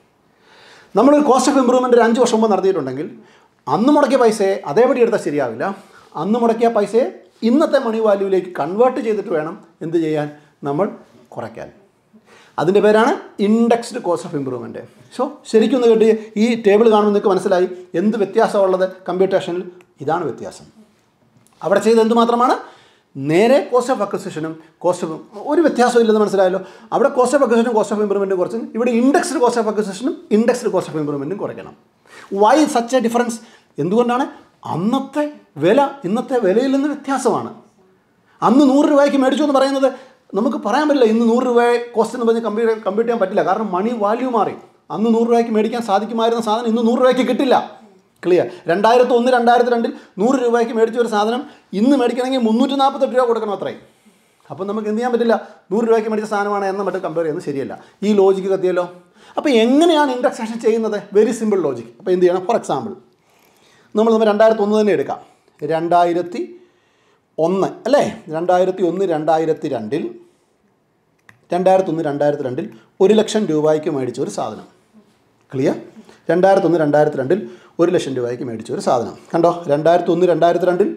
നമ്മളൊരു കോസ്റ്റ് ഓഫ് ഇമ്പ്രൂവ്മെൻറ്റ് ഒരു അഞ്ച് വർഷം മുമ്പ് നടത്തിയിട്ടുണ്ടെങ്കിൽ അന്ന് മുടക്കിയ പൈസയെ അതേപടി എടുത്താൽ ശരിയാവില്ല അന്ന് മുടക്കിയ പൈസയെ ഇന്നത്തെ മണി വാല്യൂവിലേക്ക് കൺവേർട്ട് ചെയ്തിട്ട് വേണം എന്ത് ചെയ്യാൻ നമ്മൾ കുറയ്ക്കാൻ അതിൻ്റെ പേരാണ് indexed cost of improvement so ശരിക്കും ഒന്ന് കേട്ട് ഈ ടേബിൾ കാണുമ്പോൾ നിങ്ങൾക്ക് മനസ്സിലായി എന്ത് വ്യത്യാസമുള്ളത് കമ്പ്യൂട്ടേഷനിൽ ഇതാണ് വ്യത്യാസം അവിടെ ചെയ്ത് എന്ത് മാത്രമാണ് നേരെ കോസ്റ്റ് ഓഫ് അക്വസിഷനും കോസ്റ്റ് ഓഫ് ഒരു വ്യത്യാസവും ഇല്ലെന്ന് മനസ്സിലായല്ലോ അവിടെ കോസ്റ്റ് ഓഫ് അക്വസിഷനും കോസ്റ്റ് ഓഫ് ഇമ്പ്രൂവ്മെൻറ്റും കുറച്ച് ഇവിടെ ഇൻഡെക്സ്ഡ് കോസ്റ്റ് ഓഫ് അക്വസിഷനും ഇൻഡെക്സ്ഡ് കോസ്റ്റ് ഓഫ് ഇമ്പ്രൂവ്മെൻറ്റും കുറയ്ക്കണം വൈ സച്ച് എ ഡിഫറൻസ് എന്തുകൊണ്ടാണ് അന്നത്തെ വില ഇന്നത്തെ വിലയിൽ നിന്ന് വ്യത്യാസമാണ് അന്ന് നൂറ് രൂപയ്ക്ക് മേടിച്ചു എന്ന് പറയുന്നത് നമുക്ക് പറയാൻ പറ്റില്ല ഇന്ന് നൂറ് രൂപയെ കോസ്റ്റ് എന്ന് പറഞ്ഞ് കമ്പ്യൂട്ട് കമ്പ്യൂട്ട് ചെയ്യാൻ പറ്റില്ല കാരണം മണി വാല്യൂ മാറി അന്ന് നൂറ് രൂപയ്ക്ക് മേടിക്കാൻ സാധിക്കുമായിരുന്ന സാധനം ഇന്ന് നൂറ് രൂപയ്ക്ക് കിട്ടില്ല ക്ലിയർ രണ്ടായിരത്തി ഒന്ന് രണ്ടായിരത്തി രണ്ടിൽ നൂറ് രൂപയ്ക്ക് മേടിച്ച ഒരു സാധനം ഇന്ന് മേടിക്കണമെങ്കിൽ മുന്നൂറ്റി നാൽപ്പത്തെട്ട് രൂപ കൊടുക്കണം അത്രയും അപ്പം നമുക്ക് എന്ത് ചെയ്യാൻ പറ്റില്ല നൂറ് രൂപയ്ക്ക് മേടിച്ച സാധനമാണ് എന്ന് മറ്റും കമ്പയർ ചെയ്യുന്നത് ശരിയല്ല ഈ ലോജിക്ക് കത്തിയല്ലോ അപ്പോൾ എങ്ങനെയാണ് ഇൻഡെക്സേഷൻ ചെയ്യുന്നത് വെരി സിമ്പിൾ ലോജിക്ക് അപ്പോൾ എന്ത് ചെയ്യണം ഫോർ എക്സാമ്പിൾ നമ്മൾ നമ്മൾ രണ്ടായിരത്തി ഒന്ന് തന്നെ എടുക്കാം രണ്ടായിരത്തി ഒന്ന് അല്ലേ രണ്ടായിരത്തി ഒന്ന് രണ്ടായിരത്തി രണ്ടിൽ രണ്ടായിരത്തി ഒന്ന് രണ്ടായിരത്തി രണ്ടിൽ ഒരു ലക്ഷം രൂപയ്ക്ക് മേടിച്ച ഒരു സാധനം ക്ലിയർ രണ്ടായിരത്തി ഒന്ന് രണ്ടായിരത്തി രണ്ടിൽ ഒരു ലക്ഷം രൂപയ്ക്ക് മേടിച്ച ഒരു സാധനം കണ്ടോ രണ്ടായിരത്തി ഒന്ന് രണ്ടായിരത്തി രണ്ടിൽ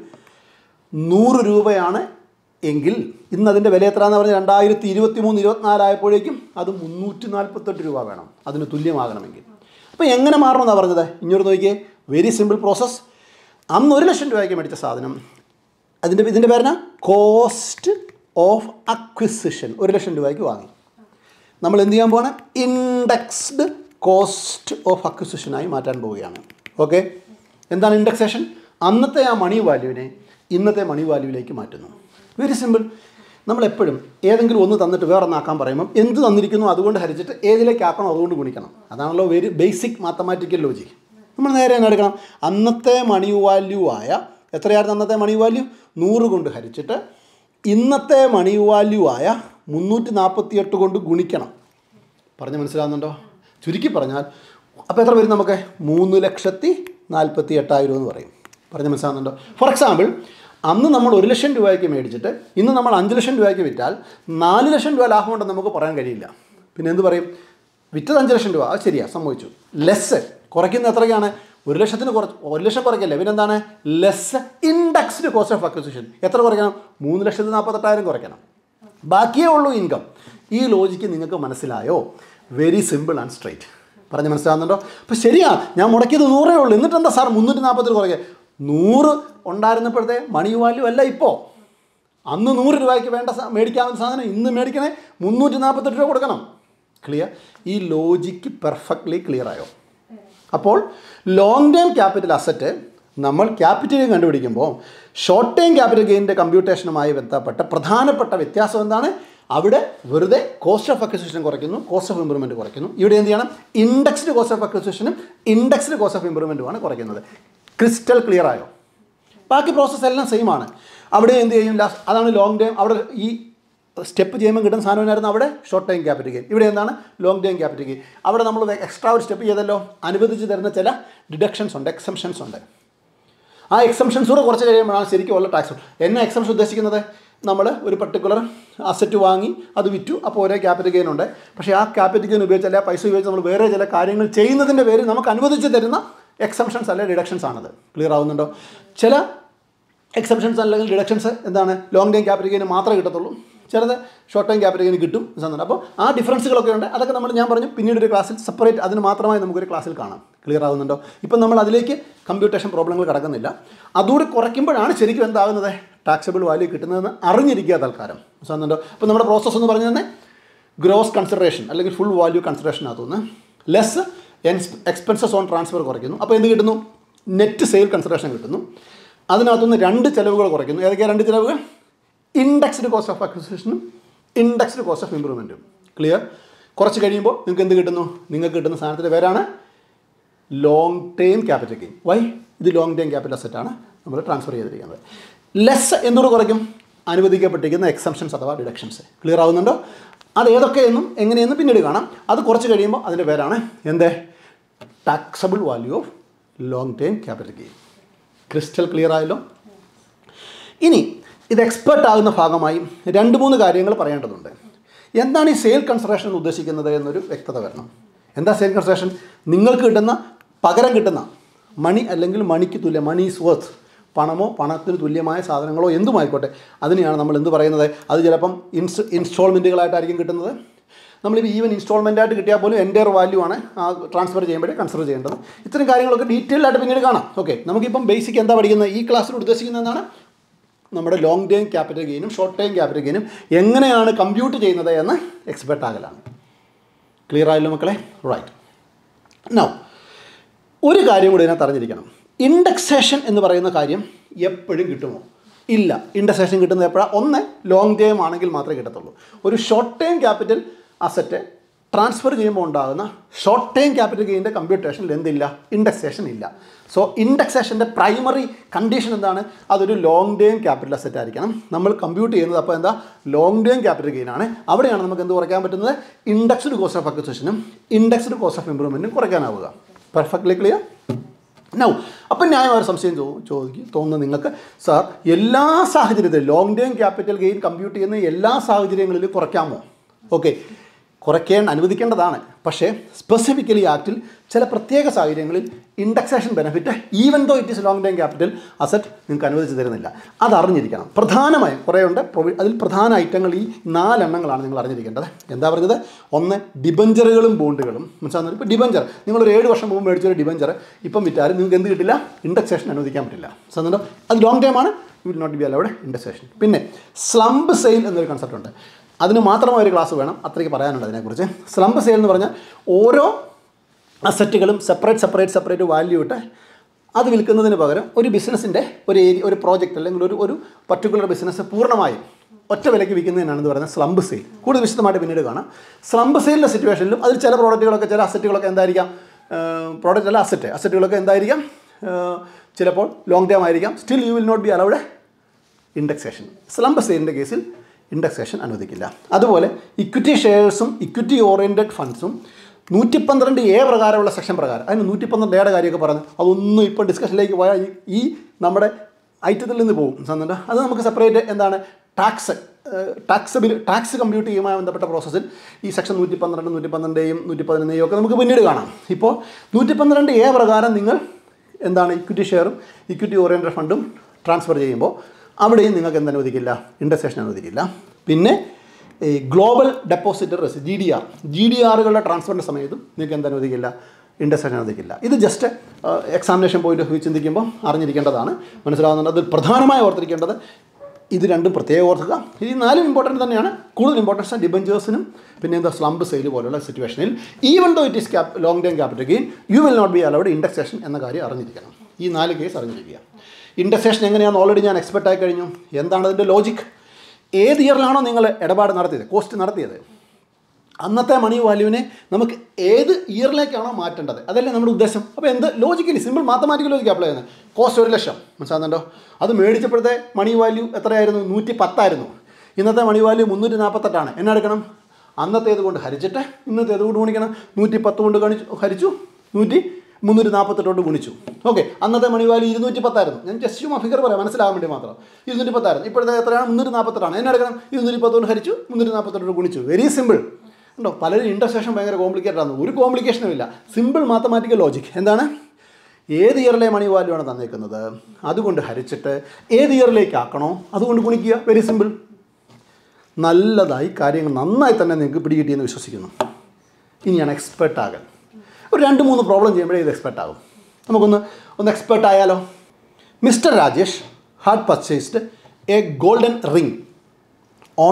നൂറ് രൂപയാണ് എങ്കിൽ ഇന്ന് അതിൻ്റെ വില എത്രയാണെന്ന് പറഞ്ഞാൽ രണ്ടായിരത്തി ഇരുപത്തി മൂന്ന് ഇരുപത്തിനാലായപ്പോഴേക്കും അത് മുന്നൂറ്റി നാൽപ്പത്തെട്ട് രൂപ വേണം അതിന് തുല്യമാകണമെങ്കിൽ അപ്പോൾ എങ്ങനെ മാറണമെന്നാണ് പറഞ്ഞത് ഇങ്ങോട്ട് നോക്കിയേ വെരി സിമ്പിൾ പ്രോസസ്സ് അന്ന് ഒരു ലക്ഷം രൂപയ്ക്ക് മേടിച്ച സാധനം അതിൻ്റെ ഇതിൻ്റെ പേരെന്നാ കോസ്റ്റ് ഓഫ് അക്വിസിഷൻ ഒരു ലക്ഷം രൂപയ്ക്ക് വാങ്ങി നമ്മൾ എന്ത് ചെയ്യാൻ പോവാണ് ഇൻഡെക്സ്ഡ് കോസ്റ്റ് ഓഫ് അക്വിസിഷനായി മാറ്റാൻ പോവുകയാണ് ഓക്കെ എന്താണ് ഇൻഡെക്സേഷൻ അന്നത്തെ ആ മണി വാല്യൂവിനെ ഇന്നത്തെ മണി വാല്യൂവിലേക്ക് മാറ്റുന്നു വെരി സിമ്പിൾ നമ്മളെപ്പോഴും ഏതെങ്കിലും ഒന്ന് തന്നിട്ട് വേറെ ഒന്നാക്കാൻ പറയുമ്പം എന്ത് തന്നിരിക്കുന്നു അതുകൊണ്ട് ഹരിച്ചിട്ട് ഏതിലേക്ക് ആക്കണം അതുകൊണ്ട് ഗുണിക്കണം അതാണല്ലോ വെരി ബേസിക് മാത്തമാറ്റിക്കൽ ലോജിക് നമ്മൾ നേരെ തന്നെ എടുക്കണം അന്നത്തെ മണി വാല്യൂ ആയ എത്രയായിരുന്നു അന്നത്തെ മണി വാല്യൂ നൂറ് കൊണ്ട് ഹരിച്ചിട്ട് ഇന്നത്തെ മണി വാല്യൂ ആയ മുന്നൂറ്റി നാൽപ്പത്തി എട്ട് കൊണ്ട് ഗുണിക്കണം പറഞ്ഞ് മനസ്സിലാവുന്നുണ്ടോ ചുരുക്കി പറഞ്ഞാൽ അപ്പോൾ എത്ര വരും നമുക്ക് മൂന്ന് ലക്ഷത്തി നാൽപ്പത്തി എട്ടായിരം എന്ന് പറയും പറഞ്ഞ് മനസ്സിലാവുന്നുണ്ടോ ഫോർ എക്സാമ്പിൾ അന്ന് നമ്മൾ ഒരു ലക്ഷം രൂപയ്ക്ക് മേടിച്ചിട്ട് ഇന്ന് നമ്മൾ അഞ്ച് ലക്ഷം രൂപയ്ക്ക് വിറ്റാൽ നാല് ലക്ഷം രൂപ ലാഭമുണ്ടെന്ന് നമുക്ക് പറയാൻ കഴിയില്ല പിന്നെ എന്ത് പറയും വിറ്റത് അഞ്ച് ലക്ഷം രൂപ അത് ശരിയാ സംഭവിച്ചു ലെസ് കുറയ്ക്കുന്ന എത്രയാണ് ഒരു ലക്ഷത്തിന് കുറച്ച് ഒരു ലക്ഷം കുറയ്ക്കല്ലേ പിന്നെ എന്താണ് less indexed cost of acquisition എത്ര കുറയ്ക്കണം മൂന്ന് ലക്ഷത്തി നാൽപ്പത്തെട്ടായിരം കുറയ്ക്കണം ബാക്കിയേ ഉള്ളൂ ഇൻകം ഈ ലോജിക്ക് നിങ്ങൾക്ക് മനസ്സിലായോ വെരി സിമ്പിൾ ആൻഡ് സ്ട്രൈറ്റ് പറഞ്ഞ് മനസ്സിലാകുന്നുണ്ടോ അപ്പോൾ ശരിയാ ഞാൻ മുടക്കിയത് നൂറേ ഉള്ളൂ എന്നിട്ട് എന്താ സാർ മുന്നൂറ്റി നാൽപ്പത്തി കുറയ്ക്കുക നൂറ് ഉണ്ടായിരുന്നപ്പോഴത്തെ മണി വാല്യൂ അല്ല ഇപ്പോൾ അന്ന് നൂറ് രൂപയ്ക്ക് വേണ്ട സാ- മേടിക്കാവുന്ന സാധനം ഇന്ന് മേടിക്കണേ മുന്നൂറ്റി നാൽപ്പത്തെട്ട് രൂപ കൊടുക്കണം ക്ലിയർ ഈ ലോജിക്ക് പെർഫെക്റ്റ്ലി ക്ലിയർ ആയോ അപ്പോൾ ലോങ് ടേം ക്യാപിറ്റൽ അസറ്റ് നമ്മൾ ക്യാപിറ്റൽ ഗെയിൻ കണ്ടുപിടിക്കുമ്പോൾ ഷോർട്ട് ടേം ക്യാപിറ്റൽ ഗെയിനിൻ്റെ കമ്പ്യൂട്ടേഷനുമായി ബന്ധപ്പെട്ട പ്രധാനപ്പെട്ട വ്യത്യാസം എന്താണ് അവിടെ വെറുതെ കോസ്റ്റ് ഓഫ് അക്വിസിഷൻ കുറയ്ക്കുന്നു കോസ്റ്റ് ഓഫ് ഇമ്പ്രൂവ്മെൻറ്റ് കുറയ്ക്കുന്നു ഇവിടെ എന്ത് ചെയ്യണം ഇൻഡെക്സ്ഡ് കോസ്റ്റ് ഓഫ് അക്വിസിഷനും ഇൻഡെക്സ്ഡ് കോസ്റ്റ് ഓഫ് ഇമ്പ്രൂവ്മെൻറ്റുമാണ് കുറയ്ക്കുന്നത് ക്രിസ്റ്റൽ ക്ലിയർ ആയോ ബാക്കി പ്രോസസ്സ് എല്ലാം സെയിം ആണ് അവിടെ എന്ത് ചെയ്യും ലാസ്റ്റ് അതാണ് ലോങ് ടൈം അവിടെ ഈ സ്റ്റെപ്പ് ചെയ്യുമ്പോൾ കിട്ടുന്ന സാധനമായിരുന്നു അവിടെ ഷോർട്ട് ടൈം ക്യാപിറ്റൽ ഗെയിൻ ഇവിടെ എന്താണ് ലോങ് ടൈം ക്യാപിറ്റൽ ഗെയിൻ അവിടെ നമ്മൾ എക്സ്ട്രാ ഒരു സ്റ്റെപ്പ് ചെയ്തല്ലോ അനുവദിച്ച് തരുന്ന ചില ഡിഡക്ഷൻസ് ഉണ്ട് എക്സംഷൻസ് ഉണ്ട് ആ എക്സംഷൻസ് കൂടെ കുറച്ച് കഴിയുമ്പോഴാണ് ശരിക്കും ഉള്ള ടാക്സ് എന്നെ എക്സംഷൻ ഉദ്ദേശിക്കുന്നത് നമ്മൾ ഒരു പർട്ടിക്കുലർ അസറ്റ് വാങ്ങി അത് വിറ്റു അപ്പോൾ ഓരോ ക്യാപിറ്റൽ ഗെയിൻ ഉണ്ട് പക്ഷേ ആ ക്യാപിറ്റൽ ഗെയിൻ ഉപയോഗിച്ച് അല്ലെ ആ പൈസ ഉപയോഗിച്ച് നമ്മൾ വേറെ ചില കാര്യങ്ങൾ ചെയ്യുന്നതിൻ്റെ പേരിൽ നമുക്ക് അനുവദിച്ച് തരുന്ന എക്സംഷൻസ് അല്ലെ ഡിഡക്ഷൻസ് ആണത് ക്ലിയർ ആവുന്നുണ്ടോ ചില എക്സെപ്ഷൻസ് അല്ലെങ്കിൽ ഡിഡക്ഷൻസ് എന്താണ് ലോങ് ടൈം ക്യാപിറ്റൽ ഗെയിന് മാത്രമേ കിട്ടത്തുള്ളൂ ചിലത് ഷോർട്ട് ടൈം ക്യാപിറ്റൽ ഗെയിന് കിട്ടും എന്നുണ്ട് അപ്പോൾ ആ ഡിഫറൻസുകളൊക്കെ ഉണ്ട് അതൊക്കെ നമ്മൾ ഞാൻ പറഞ്ഞു പിന്നീട് ഒരു ക്ലാസ്സിൽ സെപ്പറേറ്റ് അതിന് മാത്രമായി നമുക്കൊരു ക്ലാസ്സിൽ കാണാം ക്ലിയർ ആവുന്നുണ്ടോ ഇപ്പം നമ്മൾ അതിലേക്ക് കമ്പ്യൂട്ടേഷൻ പ്രോബ്ലങ്ങൾ കിടക്കുന്നില്ല അതുകൂടി കുറയ്ക്കുമ്പോഴാണ് ശരിക്കും എന്താകുന്നത് ടാക്സബിൾ വാല്യൂ കിട്ടുന്നതെന്ന് അറിഞ്ഞിരിക്കുക തൽക്കാലം മനസ്സിലാകുന്നുണ്ടോ അപ്പോൾ നമ്മുടെ പ്രോസസ്സ് എന്ന് പറഞ്ഞു തന്നെ ഗ്രോസ് കൺസിഡറേഷൻ അല്ലെങ്കിൽ ഫുൾ വാല്യൂ കൺസിഡറേഷനകത്തുനിന്ന് ലെസ് എക്സ്പെൻസസ് ഓൺ ട്രാൻസ്ഫർ കുറയ്ക്കുന്നു അപ്പോൾ എന്ത് കിട്ടുന്നു നെറ്റ് സെയിൽ കൺസിഡറേഷൻ കിട്ടുന്നു അതിനകത്തുനിന്ന് രണ്ട് ചിലവുകൾ കുറയ്ക്കുന്നു ഏതൊക്കെയാണ് രണ്ട് ചിലവുകൾ ഇൻഡെക്സ്ഡ് കോസ്റ്റ് ഓഫ് അക്വിസിഷനും ഇൻഡെക്സ്ഡ് കോസ്റ്റ് ഓഫ് ഇമ്പ്രൂവ്മെൻറ്റും ക്ലിയർ കുറച്ച് കഴിയുമ്പോൾ നിങ്ങൾക്ക് എന്ത് കിട്ടുന്നു നിങ്ങൾക്ക് കിട്ടുന്ന സാധനത്തിൻ്റെ പേരാണ് long time capital gain why ഇത് ലോങ് ടൈം ക്യാപിറ്റൽ അസറ്റാണ് നമ്മൾ ട്രാൻസ്ഫർ ചെയ്തിരിക്കുന്നത് ലെസ് എന്തുകൊണ്ട് കുറയ്ക്കും അനുവദിക്കപ്പെട്ടിരിക്കുന്ന എക്സംഷൻസ് അഥവാ ഡിഡക്ഷൻസ് ക്ലിയർ ആവുന്നുണ്ടോ അത് ഏതൊക്കെയെന്നും എങ്ങനെയെന്നും പിന്നീട് കാണാം അത് കുറച്ച് കഴിയുമ്പോൾ അതിൻ്റെ പേരാണ് എന്ത് taxable value of long time capital gain crystal clear ആയല്ലോ ഇനി ഇത് എക്സ്പെർട്ട് ആകുന്ന ഭാഗമായി രണ്ട് മൂന്ന് കാര്യങ്ങൾ പറയേണ്ടതുണ്ട് എന്താണ് ഈ സെയിൽ കൺസിഡറേഷൻ എന്ന് ഉദ്ദേശിക്കുന്നത് എന്നൊരു വ്യക്തത വരണം എന്താ സെയിൽ കൺസിഡറേഷൻ നിങ്ങൾക്ക് കിട്ടുന്ന പകരം കിട്ടുന്ന മണി അല്ലെങ്കിൽ മണിക്ക് തുല്യം മണി ഈസ് വർത്ത് പണമോ പണത്തിന് തുല്യമായ സാധനങ്ങളോ എന്തുമായിക്കോട്ടെ അതിനെയാണ് നമ്മൾ എന്ത് പറയുന്നത് അത് ചിലപ്പം ഇൻസ് ഇൻസ്റ്റാൾമെൻറ്റുകളായിട്ടായിരിക്കും കിട്ടുന്നത് നമ്മളിപ്പോൾ ഈവൻ ഇൻസ്റ്റാൾമെൻ്റ് ആയിട്ട് കിട്ടിയാൽ പോലും എൻ്റെ വാല്യൂ ആണ് ആ ട്രാൻസ്ഫർ ചെയ്യുമ്പോഴേ കൺസിഡർ ചെയ്യേണ്ടത് ഇത്തരം കാര്യങ്ങളൊക്കെ ഡീറ്റെയിൽ ആയിട്ട് പിന്നീട് കാണാം ഓക്കെ നമുക്കിപ്പം ബേസിക് എന്താ പഠിക്കുന്നത് ഈ ക്ലാസ്സിൽ ഉദ്ദേശിക്കുന്നത് എന്താണ് നമ്മുടെ ലോങ് ടൈം ക്യാപിറ്റൽ ഗെയിനും ഷോർട്ട് ടൈം ക്യാപിറ്റൽ ഗെയിനും എങ്ങനെയാണ് കമ്പ്യൂട്ട് ചെയ്യുന്നത് എന്ന് എക്സ്പെർട്ട് ആകലാണ് ക്ലിയർ ആയല്ലോ മക്കളെ റൈറ്റ് നൗ ഒരു കാര്യം കൂടി ഇതിനകത്ത് അറിഞ്ഞിരിക്കണം ഇൻഡെക്സേഷൻ എന്ന് പറയുന്ന കാര്യം എപ്പോഴും കിട്ടുമോ ഇല്ല ഇൻഡെക്സേഷൻ കിട്ടുന്നത് എപ്പോഴാണ് ഒന്ന് ലോങ് ടൈം ആണെങ്കിൽ മാത്രമേ കിട്ടത്തുള്ളൂ ഒരു short time capital asset transfer ചെയ്യുമ്പോൾ ഉണ്ടാകുന്ന ഷോർട്ട് ടൈം ക്യാപിറ്റൽ ഗെയിൻ്റെ കമ്പ്യൂട്ടേഷനിൽ എന്തില്ല ഇൻഡെക്സേഷൻ ഇല്ല സോ ഇൻഡെക്സേഷൻ്റെ പ്രൈമറി കണ്ടീഷൻ എന്താണ് അതൊരു ലോങ് ടൈം ക്യാപിറ്റൽ അസറ്റ് ആയിരിക്കണം നമ്മൾ കമ്പ്യൂട്ട് ചെയ്യുന്നത് അപ്പോൾ എന്താ ലോങ് ടൈം ക്യാപിറ്റൽ ഗെയിൻ ആണ് അവിടെയാണ് നമുക്ക് എന്ത് കുറയ്ക്കാൻ പറ്റുന്നത് ഇൻഡെക്സ്ഡ് കോസ്റ്റ് ഓഫ് അക്വസിഷനും ഇൻഡെക്സ്ഡ് കോസ്റ്റ് ഓഫ് ഇമ്പ്രൂവ്മെൻറ്റും കുറയ്ക്കാനാവുക പെർഫെക്റ്റ്ലി ക്ലിയർ നൗ അപ്പം ന്യായമായ സംശയം ചോ ചോദിക്കും തോന്നുന്നത് നിങ്ങൾക്ക് സാർ എല്ലാ സാഹചര്യത്തിലും long term capital gain compute ചെയ്യുന്ന എല്ലാ സാഹചര്യങ്ങളിലും കുറയ്ക്കാമോ ഓക്കെ കുറയ്ക്കേണ്ട അനുവദിക്കേണ്ടതാണ് പക്ഷേ സ്പെസിഫിക്കലി ആക്റ്റിൽ ചില പ്രത്യേക സാഹചര്യങ്ങളിൽ indexation benefit even though it is long time capital asset നിങ്ങൾക്ക് അനുവദിച്ച് തരുന്നില്ല അത് അറിഞ്ഞിരിക്കണം പ്രധാനമായും കുറേ ഉണ്ട് പ്രൊവി അതിൽ പ്രധാന ഐറ്റങ്ങൾ ഈ നാലെണ്ണങ്ങളാണ് നിങ്ങൾ അറിഞ്ഞിരിക്കേണ്ടത് എന്താ പറഞ്ഞത് ഒന്ന് ഡിബഞ്ചറുകളും ബോണ്ടുകളും മനസ്സിലാകുന്നത് ഇപ്പോൾ ഡിബഞ്ചർ നിങ്ങളൊരു ഏഴ് വർഷം മുമ്പ് മേടിച്ചൊരു ഡിബഞ്ചർ ഇപ്പം വിറ്റാലും നിങ്ങൾക്ക് എന്ത് കിട്ടില്ല ഇൻഡെക്സേഷൻ അനുവദിക്കാൻ പറ്റില്ല മനസ്സിലാകുന്നുണ്ടോ അത് ലോങ് ടൈം ആണ് you will not be allowed indexation പിന്നെ സ്ലംബ് സെയിൽ എന്നൊരു കൺസെപ്റ്റ് ഉണ്ട് അതിന് മാത്രമായ ഒരു ക്ലാസ് വേണം അത്രയ്ക്ക് പറയാനുണ്ട് അതിനെക്കുറിച്ച് സ്ലംബ് സെയിൽ എന്ന് പറഞ്ഞാൽ ഓരോ അസറ്റുകളും സെപ്പറേറ്റ് സെപ്പറേറ്റ് സെപ്പറേറ്റ് വാല്യൂ ഇട്ട് അത് വിൽക്കുന്നതിന് പകരം ഒരു ബിസിനസ്സിൻ്റെ ഒരു ഏരിയ ഒരു പ്രോജക്റ്റ് അല്ലെങ്കിൽ ഒരു ഒരു പർട്ടിക്കുലർ ബിസിനസ് പൂർണ്ണമായും ഒറ്റ വിലയ്ക്ക് വിൽക്കുന്നതിനാണ് ഇത് പറയുന്നത് സ്ലംബ് സെയിൽ കൂടുതൽ വിശദമായിട്ട് പിന്നീട് കാണാം സ്ലംബ് സെയിലിൻ്റെ സിറ്റുവേഷനിലും അതിൽ ചില പ്രോഡക്റ്റുകളൊക്കെ ചില അസറ്റുകളൊക്കെ എന്തായിരിക്കാം പ്രോഡക്റ്റ് അല്ല അസറ്റ് അസറ്റുകളൊക്കെ എന്തായിരിക്കാം ഏഹ്, ചിലപ്പോൾ ലോങ് ടൈം ആയിരിക്കാം still you will not be allowed indexation slump സെയിലിൻ്റെ കേസിൽ ഇൻഡെക്സേഷൻ അനുവദിക്കില്ല അതുപോലെ ഇക്വിറ്റി ഷെയർസും ഇക്വിറ്റി ഓറിയൻറ്റഡ് ഫണ്ട്സും നൂറ്റി പന്ത്രണ്ട് എ പ്രകാരമുള്ള സെക്ഷൻ പ്രകാരം അതിന് നൂറ്റി പന്ത്രണ്ട് എയുടെ കാര്യമൊക്കെ പറഞ്ഞു അതൊന്നും ഇപ്പോൾ ഡിസ്കഷനിലേക്ക് പോയാൽ ഈ- ഈ നമ്മുടെ ഐറ്റത്തിൽ നിന്ന് പോകും സന്നുണ്ട് അത് നമുക്ക് സെപ്പറേറ്റ് എന്താണ് tax tax bill tax compute ചെയ്യുമായി ബന്ധപ്പെട്ട പ്രോസസ്സിൽ ഈ സെക്ഷൻ നൂറ്റി പന്ത്രണ്ട് നൂറ്റി പന്ത്രണ്ടെയും നൂറ്റി പതിനൊന്നെയും ഒക്കെ നമുക്ക് പിന്നീട് കാണാം ഇപ്പോൾ നൂറ്റി പന്ത്രണ്ട് എ പ്രകാരം നിങ്ങൾ എന്താണ് ഇക്വിറ്റി ഷെയറും ഇക്വിറ്റി ഓറിയൻറ്റഡ് ഫണ്ടും ട്രാൻസ്ഫർ ചെയ്യുമ്പോൾ അവിടെയും നിങ്ങൾക്ക് എന്ത് അനുവദിക്കില്ല ഇൻഡെക്സേഷൻ അനുവദിക്കില്ല പിന്നെ ഈ ഗ്ലോബൽ ഡെപ്പോസിറ്റ് റെസ് G D R G D ആറുകളുടെ ട്രാൻസ്ഫറിൻ്റെ സമയത്തും നിങ്ങൾക്ക് എന്ത് അനുവദിക്കില്ല ഇൻഡെക്സേഷൻ അനുവദിക്കില്ല ഇത് just examination point of view ചിന്തിക്കുമ്പോൾ അറിഞ്ഞിരിക്കേണ്ടതാണ് മനസ്സിലാവുന്നുണ്ട് അതിൽ പ്രധാനമായി ഓർത്തിരിക്കേണ്ടത് ഇത് രണ്ടും പ്രത്യേകം ഓർക്കുക ഈ നാലും ഇമ്പോർട്ടൻറ്റ് തന്നെയാണ് കൂടുതൽ ഇമ്പോർട്ടൻസ് ഡിബഞ്ചേഴ്സിനും പിന്നെ എന്താ സ്ലംബ് സെയിൽ പോലുള്ള സിറ്റുവേഷനിൽ even though it is cap long time capital gain you will not be allowed indexation എന്ന കാര്യം അറിഞ്ഞിരിക്കണം ഈ നാല് കേസ് അറിഞ്ഞിരിക്കുക ഇൻഡെക്സേഷൻ എങ്ങനെയാണെന്ന് ഓൾറെഡി ഞാൻ എക്സ്പെക്റ്റ് ആയി കഴിഞ്ഞു എന്താണ് അതിൻ്റെ ലോജിക് ഏത് ഇയറിലാണോ നിങ്ങൾ ഇടപാട് നടത്തിയത് കോസ്റ്റ് നടത്തിയത് അന്നത്തെ മണി വാല്യൂവിനെ നമുക്ക് ഏത് ഇയറിലേക്കാണോ മാറ്റേണ്ടത് അതല്ലേ നമ്മുടെ ഉദ്ദേശം അപ്പോൾ എന്ത് logically simple mathematical logic apply ചെയ്യുന്നത് കോസ്റ്റ് ഒരു ലക്ഷം മനസ്സിലാകുന്നുണ്ടോ അത് മേടിച്ചപ്പോഴത്തെ മണി വാല്യൂ എത്രയായിരുന്നു നൂറ്റി പത്തായിരുന്നു ഇന്നത്തെ മണി വാല്യൂ മുന്നൂറ്റി നാൽപ്പത്തെട്ടാണ് എന്നെ എടുക്കണം അന്നത്തേത് കൊണ്ട് ഹരിച്ചിട്ട് ഇന്നത്തേത് കൊണ്ട് ഗുണിക്കണം നൂറ്റി പത്ത് കൊണ്ട് ഗണിച്ചു ഹരിച്ചു നൂറ്റി മുന്നൂറ്റി നാൽപ്പത്തെട്ട് കൊണ്ട് ഗുണിച്ചു ഓക്കെ അന്നത്തെ മണി വാല്യൂ ഇരുന്നൂറ്റി പത്തായിരുന്നു ഞാൻ ജസ്റ്റ് ചുമ്മാ ഫിഗർ പറയാം മനസ്സിലാകാൻ വേണ്ടി മാത്രം ഇരുന്നൂറ്റി പത്തായിരുന്നു ഇപ്പോഴത്തെ എത്രയാണ് മുന്നൂറ്റി നാൽപ്പത്തെട്ടാണ് എന്നെ എടുക്കണം ഇരുന്നൂറ്റി പത്ത് കൊണ്ട് ഹരിച്ചു മുന്നൂറ്റി നാൽപ്പത്തെട്ട് കൊണ്ട് ഗുണിച്ചു വെരി സിമ്പിൾ ഉണ്ടോ പലരും ഇൻറ്റർസെഷൻ ഭയങ്കര കോംപ്ലിക്കേറ്റഡ് ആണ് ഒരു കോംപ്ലിക്കേഷനും ഇല്ല സിമ്പിൾ മാത്തമാറ്റിക്കൽ ലോജിക് എന്താണ് ഏത് ഇയറിലെ മണി വാല്യൂ ആണ് തന്നേക്കുന്നത് അതുകൊണ്ട് ഹരിച്ചിട്ട് ഏത് ഇയറിലേക്ക് ആക്കണോ അതുകൊണ്ട് ഗുണിക്കുക വെരി സിമ്പിൾ നല്ലതായി കാര്യങ്ങൾ നന്നായി തന്നെ നിങ്ങൾക്ക് പിടികിട്ടിയെന്ന് വിശ്വസിക്കുന്നു ഇനിയാണ് എക്സ്പെർട്ട് ആകൽ ഒരു രണ്ട് മൂന്ന് പ്രോബ്ലം ചെയ്യുമ്പോഴേ ഇത് എക്സ്പെർട്ട് ആകും നമുക്കൊന്ന് ഒന്ന് എക്സ്പെർട്ട് ആയാലോ mister Rajesh had purchased a golden ring on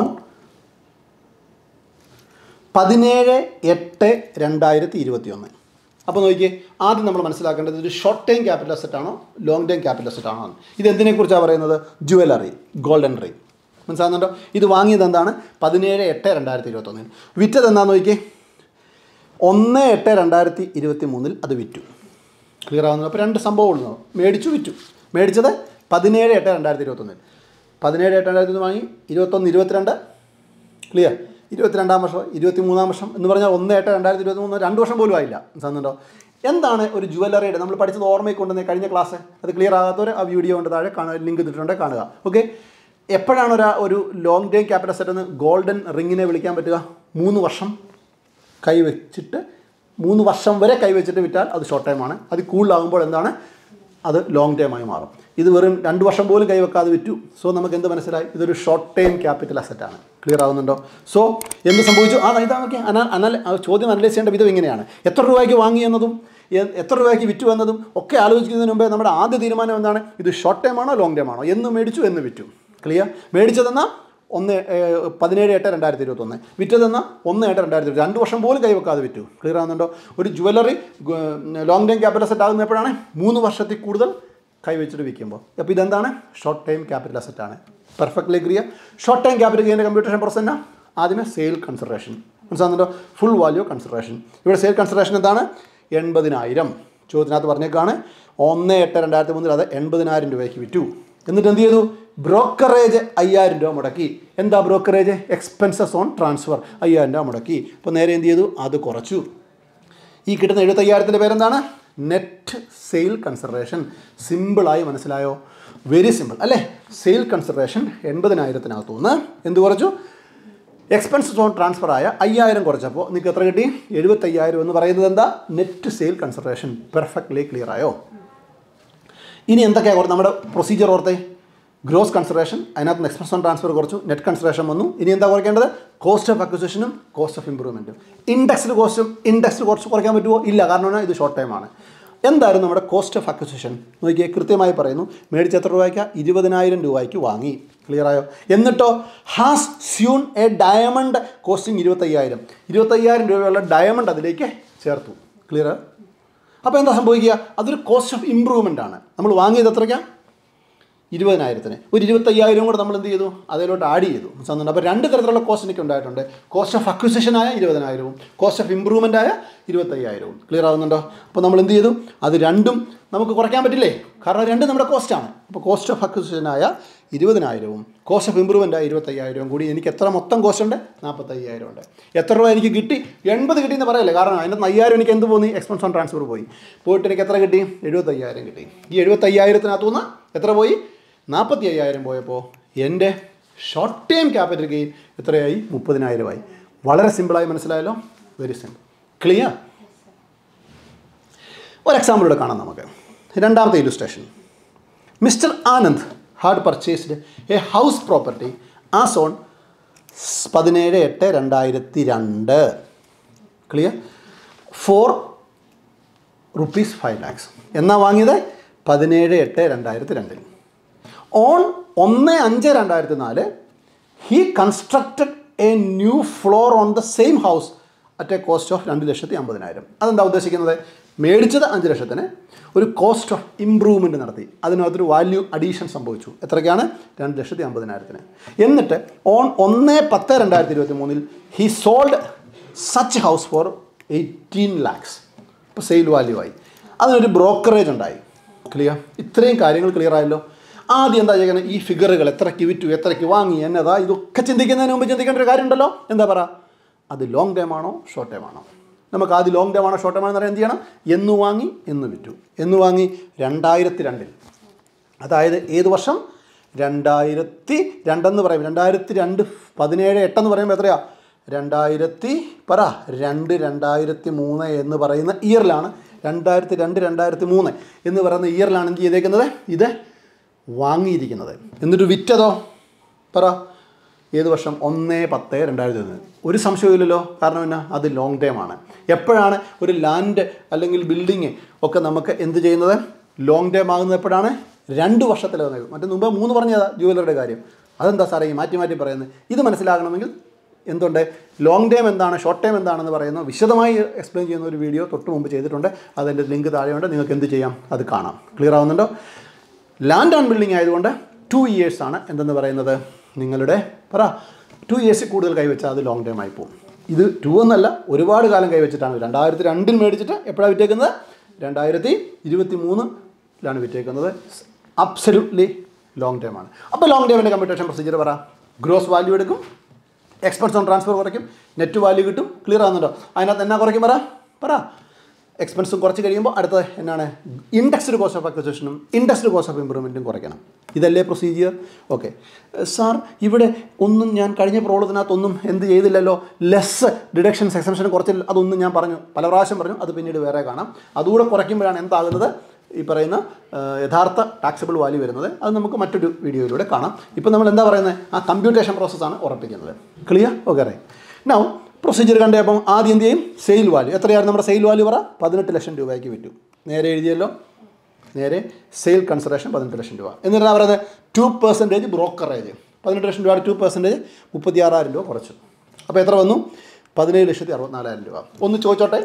പതിനേഴ് എട്ട് രണ്ടായിരത്തി ഇരുപത്തി ഒന്ന് അപ്പോൾ നോക്കിയേ ആദ്യം നമ്മൾ മനസ്സിലാക്കേണ്ടത് ഒരു ഷോർട്ട് ടൈം ക്യാപിറ്റൽ അസറ്റ് ആണോ ലോങ് ടൈം ക്യാപിറ്റൽ അസറ്റ് ആണോ എന്ന്. ഇത് എന്തിനെക്കുറിച്ചാണ് പറയുന്നത് ജുവലറി ഗോൾഡൻ റിംഗ് മനസ്സിലാകുന്നുണ്ടോ ഇത് വാങ്ങിയത് എന്താണ് പതിനേഴ് എട്ട് രണ്ടായിരത്തി ഇരുപത്തൊന്നിന് വിറ്റത് എന്താണെന്ന് നോക്കിയേ ഒന്ന് എട്ട് രണ്ടായിരത്തി ഇരുപത്തി മൂന്നിൽ അത് വിറ്റു ക്ലിയർ ആവുന്നത് അപ്പോൾ രണ്ട് സംഭവം ഉള്ളൂ മേടിച്ചു വിറ്റു മേടിച്ചത് പതിനേഴ് എട്ട് രണ്ടായിരത്തി ഇരുപത്തൊന്നിൽ പതിനേഴ് എട്ട് രണ്ടായിരത്തി ഒന്ന് വാങ്ങി ഇരുപത്തൊന്ന് ഇരുപത്തിരണ്ട് ക്ലിയർ ഇരുപത്തിരണ്ടാം വർഷം ഇരുപത്തി മൂന്നാം വർഷം എന്ന് പറഞ്ഞാൽ ഒന്ന് എട്ട് രണ്ടായിരത്തി ഇരുപത്തി മൂന്ന് രണ്ട് വർഷം പോലും ആയില്ല സാധനമുണ്ടോ എന്താണ് ഒരു ജുവലറിയുടെ നമ്മൾ പഠിച്ചത് ഓർമ്മയിൽ കൊണ്ടുവന്ന കഴിഞ്ഞ ക്ലാസ് അത് ക്ലിയർ ആകാത്തവർ ആ വീഡിയോ കൊണ്ട് താഴെ കാണുക ലിങ്ക് ഇട്ടിട്ടുണ്ട് കാണുക ഓക്കെ എപ്പോഴാണ് ഒരു ഒരു ലോങ് ടൈം ക്യാപിറ്റൽ സെറ്റ് എന്ന് ഗോൾഡൻ റിങ്ങിനെ വിളിക്കാൻ പറ്റുക മൂന്ന് വർഷം കൈവച്ചിട്ട് മൂന്ന് വർഷം വരെ കൈവച്ചിട്ട് വിറ്റാൽ അത് ഷോർട്ട് ടൈമാണ് അത് കൂടുതലാകുമ്പോൾ എന്താണ് അത് ലോങ് ടൈമായി മാറും ഇത് വെറും രണ്ട് വർഷം പോലും കൈവെക്കാതെ വിറ്റു സോ നമുക്ക് എന്ത് മനസ്സിലായി ഇതൊരു ഷോർട്ട് ടൈം ക്യാപിറ്റൽ അസറ്റാണ് ക്ലിയർ ആവുന്നുണ്ടോ സോ എന്ത് സംഭവിച്ചു ആ ഇതാ നോക്കി അന അനല ആ ചോദ്യം അനലൈസ് ചെയ്യേണ്ട വിധം ഇങ്ങനെയാണ് എത്ര രൂപയ്ക്ക് വാങ്ങി എന്നതും എ- എത്ര രൂപയ്ക്ക് വിറ്റു എന്നതും ഒക്കെ ആലോചിക്കുന്നതിന് മുമ്പേ നമ്മുടെ ആദ്യ തീരുമാനം എന്താണ് ഇത് ഷോർട്ട് ടൈം ആണോ ലോങ് ടൈം ആണോ എന്ന് മേടിച്ചു എന്ന് വിറ്റു ക്ലിയർ മേടിച്ചതെന്ന ഒന്ന് ഏഹ്, പതിനേഴ് എട്ട് രണ്ടായിരത്തി ഇരുപത്തൊന്ന് വിറ്റതെന്ന ഒന്ന് എട്ട് രണ്ടായിരത്തി ഇരുപത്തി രണ്ട് വർഷം പോലും കൈവെക്കാതെ വിറ്റു ക്ലിയർ ആകുന്നുണ്ടോ ഒരു jewellery long time capital asset ആകുന്ന എപ്പോഴാണ് മൂന്ന് വർഷത്തിൽ കൂടുതൽ കൈവച്ചിട്ട് വിൽക്കുമ്പോൾ അപ്പോൾ ഇതെന്താണ് ഷോർട്ട് ടൈം ക്യാപിറ്റൽ അസറ്റ് ആണ് perfectly clear short time capital ഗെയിൻ്റെ കമ്പ്യൂട്ടേഷൻ പ്രോസസ് എന്നാ ആദ്യമേ സെയിൽ കൺസിഡറേഷൻ മനസ്സിലാകുന്നുണ്ടോ ഫുൾ വാല്യൂ കൺസിഡറേഷൻ ഇവിടെ സെയിൽ കൺസിഡറേഷൻ എന്താണ് എൺപതിനായിരം ചോദ്യത്തിനകത്ത് പറഞ്ഞേക്കാണ് ഒന്ന് എട്ട് രണ്ടായിരത്തി മൂന്നിൽ അത് എൺപതിനായിരം രൂപയ്ക്ക് വിറ്റു എന്നിട്ട് എന്ത് ചെയ്തു ബ്രോക്കറേജ് അയ്യായിരം രൂപ മുടക്കി എന്താ ബ്രോക്കറേജ് എക്സ്പെൻസസ് ഓൺ ട്രാൻസ്ഫർ അയ്യായിരം രൂപ മുടക്കി അപ്പോൾ നേരെ എന്ത് ചെയ്തു അത് കുറച്ചു ഈ കിട്ടുന്ന എഴുപത്തയ്യായിരത്തിൻ്റെ പേരെന്താണ് നെറ്റ് സെയിൽ കൺസിഡറേഷൻ സിമ്പിളായി മനസ്സിലായോ വെരി സിമ്പിൾ അല്ലേ സെയിൽ കൺസിഡറേഷൻ എൺപതിനായിരത്തിനകത്തു നിന്ന് എന്ത് കുറച്ചു എക്സ്പെൻസസ് ഓൺ ട്രാൻസ്ഫർ ആയ അയ്യായിരം കുറച്ചപ്പോൾ നിങ്ങൾക്ക് എത്ര കിട്ടി എഴുപത്തയ്യായിരം എന്ന് പറയുന്നത് എന്താ net sale consideration perfectly clear ആയോ ഇനി എന്തൊക്കെയാണ് ഓർത്ത് നമ്മുടെ പ്രൊസീജിയർ ഓർത്തേ ഗ്രോസ് കൺസിഡറേഷൻ അതിനകത്ത് നിന്ന് എക്സ്പ്രസ് ഓൺ ട്രാൻസ്ഫർ കുറച്ചു നെറ്റ് കൺസിഡറേഷൻ വന്നു ഇനി എന്താ കുറയ്ക്കേണ്ടത് കോസ്റ്റ് ഓഫ് അക്വിസിഷനും കോസ്റ്റ് ഓഫ് ഇമ്പ്രൂവ്മെൻറ്റും ഇൻഡെക്സിൽ കോസ്റ്റും ഇൻഡെക്സിൽ കുറച്ച് കുറയ്ക്കാൻ പറ്റുമോ ഇല്ല കാരണം എന്നാ ഇത് ഷോർട്ട് ടൈം ആണ് എന്തായിരുന്നു നമ്മുടെ കോസ്റ്റ് ഓഫ് അക്വിസിഷൻ നോക്കിയാൽ കൃത്യമായി പറയുന്നു മേടിച്ച എത്ര രൂപയ്ക്ക് ഇരുപതിനായിരം രൂപയ്ക്ക് വാങ്ങി ക്ലിയർ ആയോ എന്നിട്ടോ has sewn a diamond costing ഇരുപത്തയ്യായിരം ഇരുപത്തയ്യായിരം രൂപയുള്ള ഡയമണ്ട് അതിലേക്ക് ചേർത്തു ക്ലിയർ അപ്പോൾ എന്താ സംഭവിക്കുക അതൊരു കോസ്റ്റ് ഓഫ് ഇമ്പ്രൂവ്മെൻ്റ് ആണ് നമ്മൾ വാങ്ങിയത് എത്രയ്ക്കാണ് ഇരുപതിനായിരത്തിന് ഒരു ഇരുപത്തയ്യായിരം കൂടെ നമ്മൾ എന്ത് ചെയ്തു അതിലോട്ട് ആഡ് ചെയ്തു മനസ്സിലാകുന്നുണ്ട് അപ്പോൾ രണ്ട് തരത്തിലുള്ള കോസ്റ്റ് എനിക്ക് ഉണ്ടായിട്ടുണ്ട് കോസ്റ്റ് ഓഫ് അക്വിസിഷനായ ഇരുപതിനായിരവും കോസ്റ്റ് ഓഫ് ഇമ്പ്രൂവ്മെൻ്റ് ആയ ഇരുപത്തയ്യായിരവും ക്ലിയർ ആകുന്നുണ്ടോ അപ്പോൾ നമ്മൾ എന്ത് ചെയ്തു അത് രണ്ടും നമുക്ക് കുറയ്ക്കാൻ പറ്റില്ലേ കാരണം രണ്ടും നമ്മുടെ കോസ്റ്റാണ് അപ്പോൾ കോസ്റ്റ് ഓഫ് അക്വിസിഷനായ ഇരുപതിനായിരവും കോസ്റ്റ് ഓഫ് ഇമ്പ്രൂവ്മെൻ്റ് ആയ ഇരുപത്തയ്യായിരവും കൂടി എനിക്ക് എത്ര മൊത്തം കോസ്റ്റ് ഉണ്ട് നാൽപ്പത്തയ്യായിരം ഉണ്ട് എത്ര രൂപ എനിക്ക് കിട്ടി എൺപത് കിട്ടി എന്ന് പറയല്ലേ കാരണം അതിനകത്ത് അയ്യായിരം എനിക്ക് എന്ത് പോയി എക്സ്പെൻസ് ഓൺ ട്രാൻസ്ഫർ പോയി പോയിട്ട് എനിക്ക് എത്ര കിട്ടി എഴുപത്തയ്യായിരം കിട്ടി ഈ എഴുപത്തയ്യായിരത്തിനകത്തുനിന്ന് എത്ര പോയി നാൽപ്പത്തി അയ്യായിരം പോയപ്പോൾ എൻ്റെ ഷോർട്ട് ടൈം ക്യാപിറ്റൽ ഗെയിൻ എത്രയായി മുപ്പതിനായിരമായി വളരെ സിമ്പിളായി മനസ്സിലായല്ലോ വെരി സിമ്പിൾ ക്ലിയർ ഒരു എക്സാമ്പിൾ ഇവിടെ കാണാം നമുക്ക് രണ്ടാമത്തെ illustration mister Anand had purchased a house property ആ സോൺ പതിനേഴ് എട്ട് രണ്ടായിരത്തി രണ്ട് clear for rupees five lakhs എന്നാ വാങ്ങിയത് പതിനേഴ് എട്ട് രണ്ടായിരത്തി രണ്ടിൽ ഓൺ ഒന്ന് അഞ്ച് രണ്ടായിരത്തി നാല് he constructed a new floor on the same house at a cost of രണ്ട് ലക്ഷത്തി അമ്പതിനായിരം അതെന്താ ഉദ്ദേശിക്കുന്നത് മേടിച്ചത് അഞ്ച് ലക്ഷത്തിന് ഒരു കോസ്റ്റ് ഓഫ് ഇമ്പ്രൂവ്മെൻറ്റ് നടത്തി അതിനകത്തൊരു വാല്യൂ അഡീഷൻ സംഭവിച്ചു എത്രയ്ക്കാണ് രണ്ട് ലക്ഷത്തി അമ്പതിനായിരത്തിന് എന്നിട്ട് ഓൺ ഒന്ന് പത്ത് രണ്ടായിരത്തി ഇരുപത്തി മൂന്നിൽ he sold such house for eighteen lakhs ഇപ്പോൾ സെയിൽ വാല്യൂ ആയി അതിനൊരു ബ്രോക്കറേജ് ഉണ്ടായി ക്ലിയർ ഇത്രയും കാര്യങ്ങൾ ക്ലിയർ ആയല്ലോ ആദ്യം എന്താ ചെയ്യുന്നത് ഈ ഫിഗറുകൾ എത്രയ്ക്ക് വിറ്റു എത്രയ്ക്ക് വാങ്ങി എന്നതാ ഇതൊക്കെ ചിന്തിക്കുന്നതിന് മുമ്പ് ചിന്തിക്കേണ്ട ഒരു കാര്യമുണ്ടല്ലോ എന്താ പറ അത് ലോങ് ടൈം ആണോ ഷോർട്ട് ടൈം ആണോ നമുക്ക് ആദ്യം ലോങ് ടൈം ആണോ ഷോർട്ട് ടൈം ആണോ എന്ന് പറയാൻ എന്ത് ചെയ്യണം എന്ന് വാങ്ങി എന്ന് വിറ്റു എന്ന് വാങ്ങി രണ്ടായിരത്തി രണ്ടിൽ അതായത് ഏത് വർഷം രണ്ടായിരത്തി രണ്ടെന്ന് പറയും രണ്ടായിരത്തി രണ്ട് പതിനേഴ് എട്ടെന്ന് പറയുമ്പോൾ എത്രയാ രണ്ടായിരത്തി പറ രണ്ട് രണ്ടായിരത്തി മൂന്ന് എന്ന് പറയുന്ന ഇയറിലാണ് രണ്ടായിരത്തി രണ്ട് രണ്ടായിരത്തി മൂന്ന് എന്ന് പറയുന്ന ഇയറിലാണ് എന്ത് ചെയ്തേക്കുന്നത് ഇത് വാങ്ങിയിരിക്കുന്നത് എന്നിട്ട് വിറ്റതോ പറ ഏത് വർഷം ഒന്ന് പത്ത് രണ്ടായിരത്തി ഒന്ന് ഒരു സംശയമില്ലല്ലോ കാരണം എന്നാ അത് ലോങ് ടൈം ആണ് എപ്പോഴാണ് ഒരു ലാൻഡ് അല്ലെങ്കിൽ ബിൽഡിങ് ഒക്കെ നമുക്ക് എന്ത് ചെയ്യുന്നത് ലോങ് ടൈം ആകുന്നത് എപ്പോഴാണ് രണ്ട് വർഷത്തിലെ വന്നത് മറ്റേ മുമ്പ് മൂന്ന് പറഞ്ഞതാ ജുവലറിയുടെ കാര്യം അതെന്താ സാറേ ഈ മാറ്റി മാറ്റി പറയുന്നത് ഇത് മനസ്സിലാകണമെങ്കിൽ എന്തുണ്ട് ലോങ് ടൈം എന്താണ് ഷോർട്ട് ടൈം എന്താണെന്ന് പറയുന്ന വിശദമായി എക്സ്പ്ലെയിൻ ചെയ്യുന്ന ഒരു വീഡിയോ തൊട്ട് മുമ്പ് ചെയ്തിട്ടുണ്ട് അതിൻ്റെ ലിങ്ക് താഴെയുണ്ട് നിങ്ങൾക്ക് എന്ത് ചെയ്യാം അത് കാണാം ക്ലിയർ ആവുന്നുണ്ടോ ലാൻഡ് ഓൺ ബിൽഡിംഗ് ആയതുകൊണ്ട് ടു ഇയേഴ്സ് ആണ് എന്തെന്ന് പറയുന്നത് നിങ്ങളുടെ പറ ടു ഇയേഴ്സിൽ കൂടുതൽ കൈവച്ചാൽ അത് ലോങ് ടൈം ആയി പോകും ഇത് ടു എന്നല്ല ഒരുപാട് കാലം കൈവച്ചിട്ടാണ് രണ്ടായിരത്തി രണ്ടിൽ മേടിച്ചിട്ട് എപ്പോഴാണ് വിറ്റേക്കുന്നത് രണ്ടായിരത്തി ഇരുപത്തി മൂന്നിലാണ് വിറ്റേക്കുന്നത് അബ്സല്യൂട്ട്ലി ലോങ് ടൈം ആണ് അപ്പോൾ ലോങ് ടൈമിൻ്റെ കമ്പ്യൂട്ടേഷൻ പ്രൊസീജിയർ പറ ഗ്രോസ് വാല്യൂ എടുക്കും എക്സ്പെൻസ് ഓൺ ട്രാൻസ്ഫർ കുറയ്ക്കും നെറ്റ് വാല്യൂ കിട്ടും ക്ലിയർ ആകുന്നുണ്ടോ അതിനകത്ത് എന്നാ കുറയ്ക്കും പറ പറ എക്സ്പെൻസും കുറച്ച് കഴിയുമ്പോൾ അടുത്തത് എന്നാണ് ഇൻഡെക്സ്ഡ് കോസ്റ്റ് ഓഫ് അക്വസിഷനും ഇൻഡെക്സ്ഡ് കോസ്റ്റ് ഓഫ് ഇമ്പ്രൂവ്മെൻറ്റും കുറയ്ക്കണം ഇതല്ലേ പ്രൊസീജിയർ ഓക്കെ സാർ ഇവിടെ ഒന്നും ഞാൻ കഴിഞ്ഞ പ്രോബ്ലത്തിനകത്തൊന്നും എന്ത് ചെയ്തില്ലല്ലോ ലെസ് ഡിഡക്ഷൻസ് എക്സംഷൻ കുറച്ചില്ല അതൊന്നും ഞാൻ പറഞ്ഞു പല പ്രാവശ്യം പറഞ്ഞു അത് പിന്നീട് വേറെ കാണാം അതുകൂടെ കുറയ്ക്കുമ്പോഴാണ് എന്താകുന്നത് ഈ പറയുന്ന ആ, യഥാർത്ഥ ടാക്സബിൾ വാല്യൂ വരുന്നത് അത് നമുക്ക് മറ്റൊരു വീഡിയോയിലൂടെ കാണാം ഇപ്പം നമ്മൾ എന്താ പറയുന്നത് ആ കമ്പ്യൂട്ടേഷൻ പ്രോസസ്സാണ് ഉറപ്പിക്കുന്നത് clear okay right now procedure കണ്ടേ അപ്പം ആദ്യം എന്ത് ചെയ്യും സെയിൽ വാല്യൂ എത്രയായിരുന്നു നമ്മുടെ സെയിൽ വാല്യൂ പറ പതിനെട്ട് ലക്ഷം രൂപയ്ക്ക് വിറ്റു നേരെ എഴുതിയല്ലോ നേരെ സെയിൽ കൺസിഡറേഷൻ പതിനെട്ട് ലക്ഷം രൂപ എന്നിട്ടാണ് പറയുന്നത് ടു പെർസെൻറ്റേജ് ബ്രോക്കറേജ് പതിനെട്ട് ലക്ഷം രൂപയുടെ ടു പെർസെൻറ്റേജ് മുപ്പത്തി ആറായിരം രൂപ കുറച്ചു അപ്പോൾ എത്ര വന്നു പതിനേഴ് ലക്ഷത്തി അറുപത്തിനാലായിരം രൂപ ഒന്ന് ചോദിച്ചോട്ടെ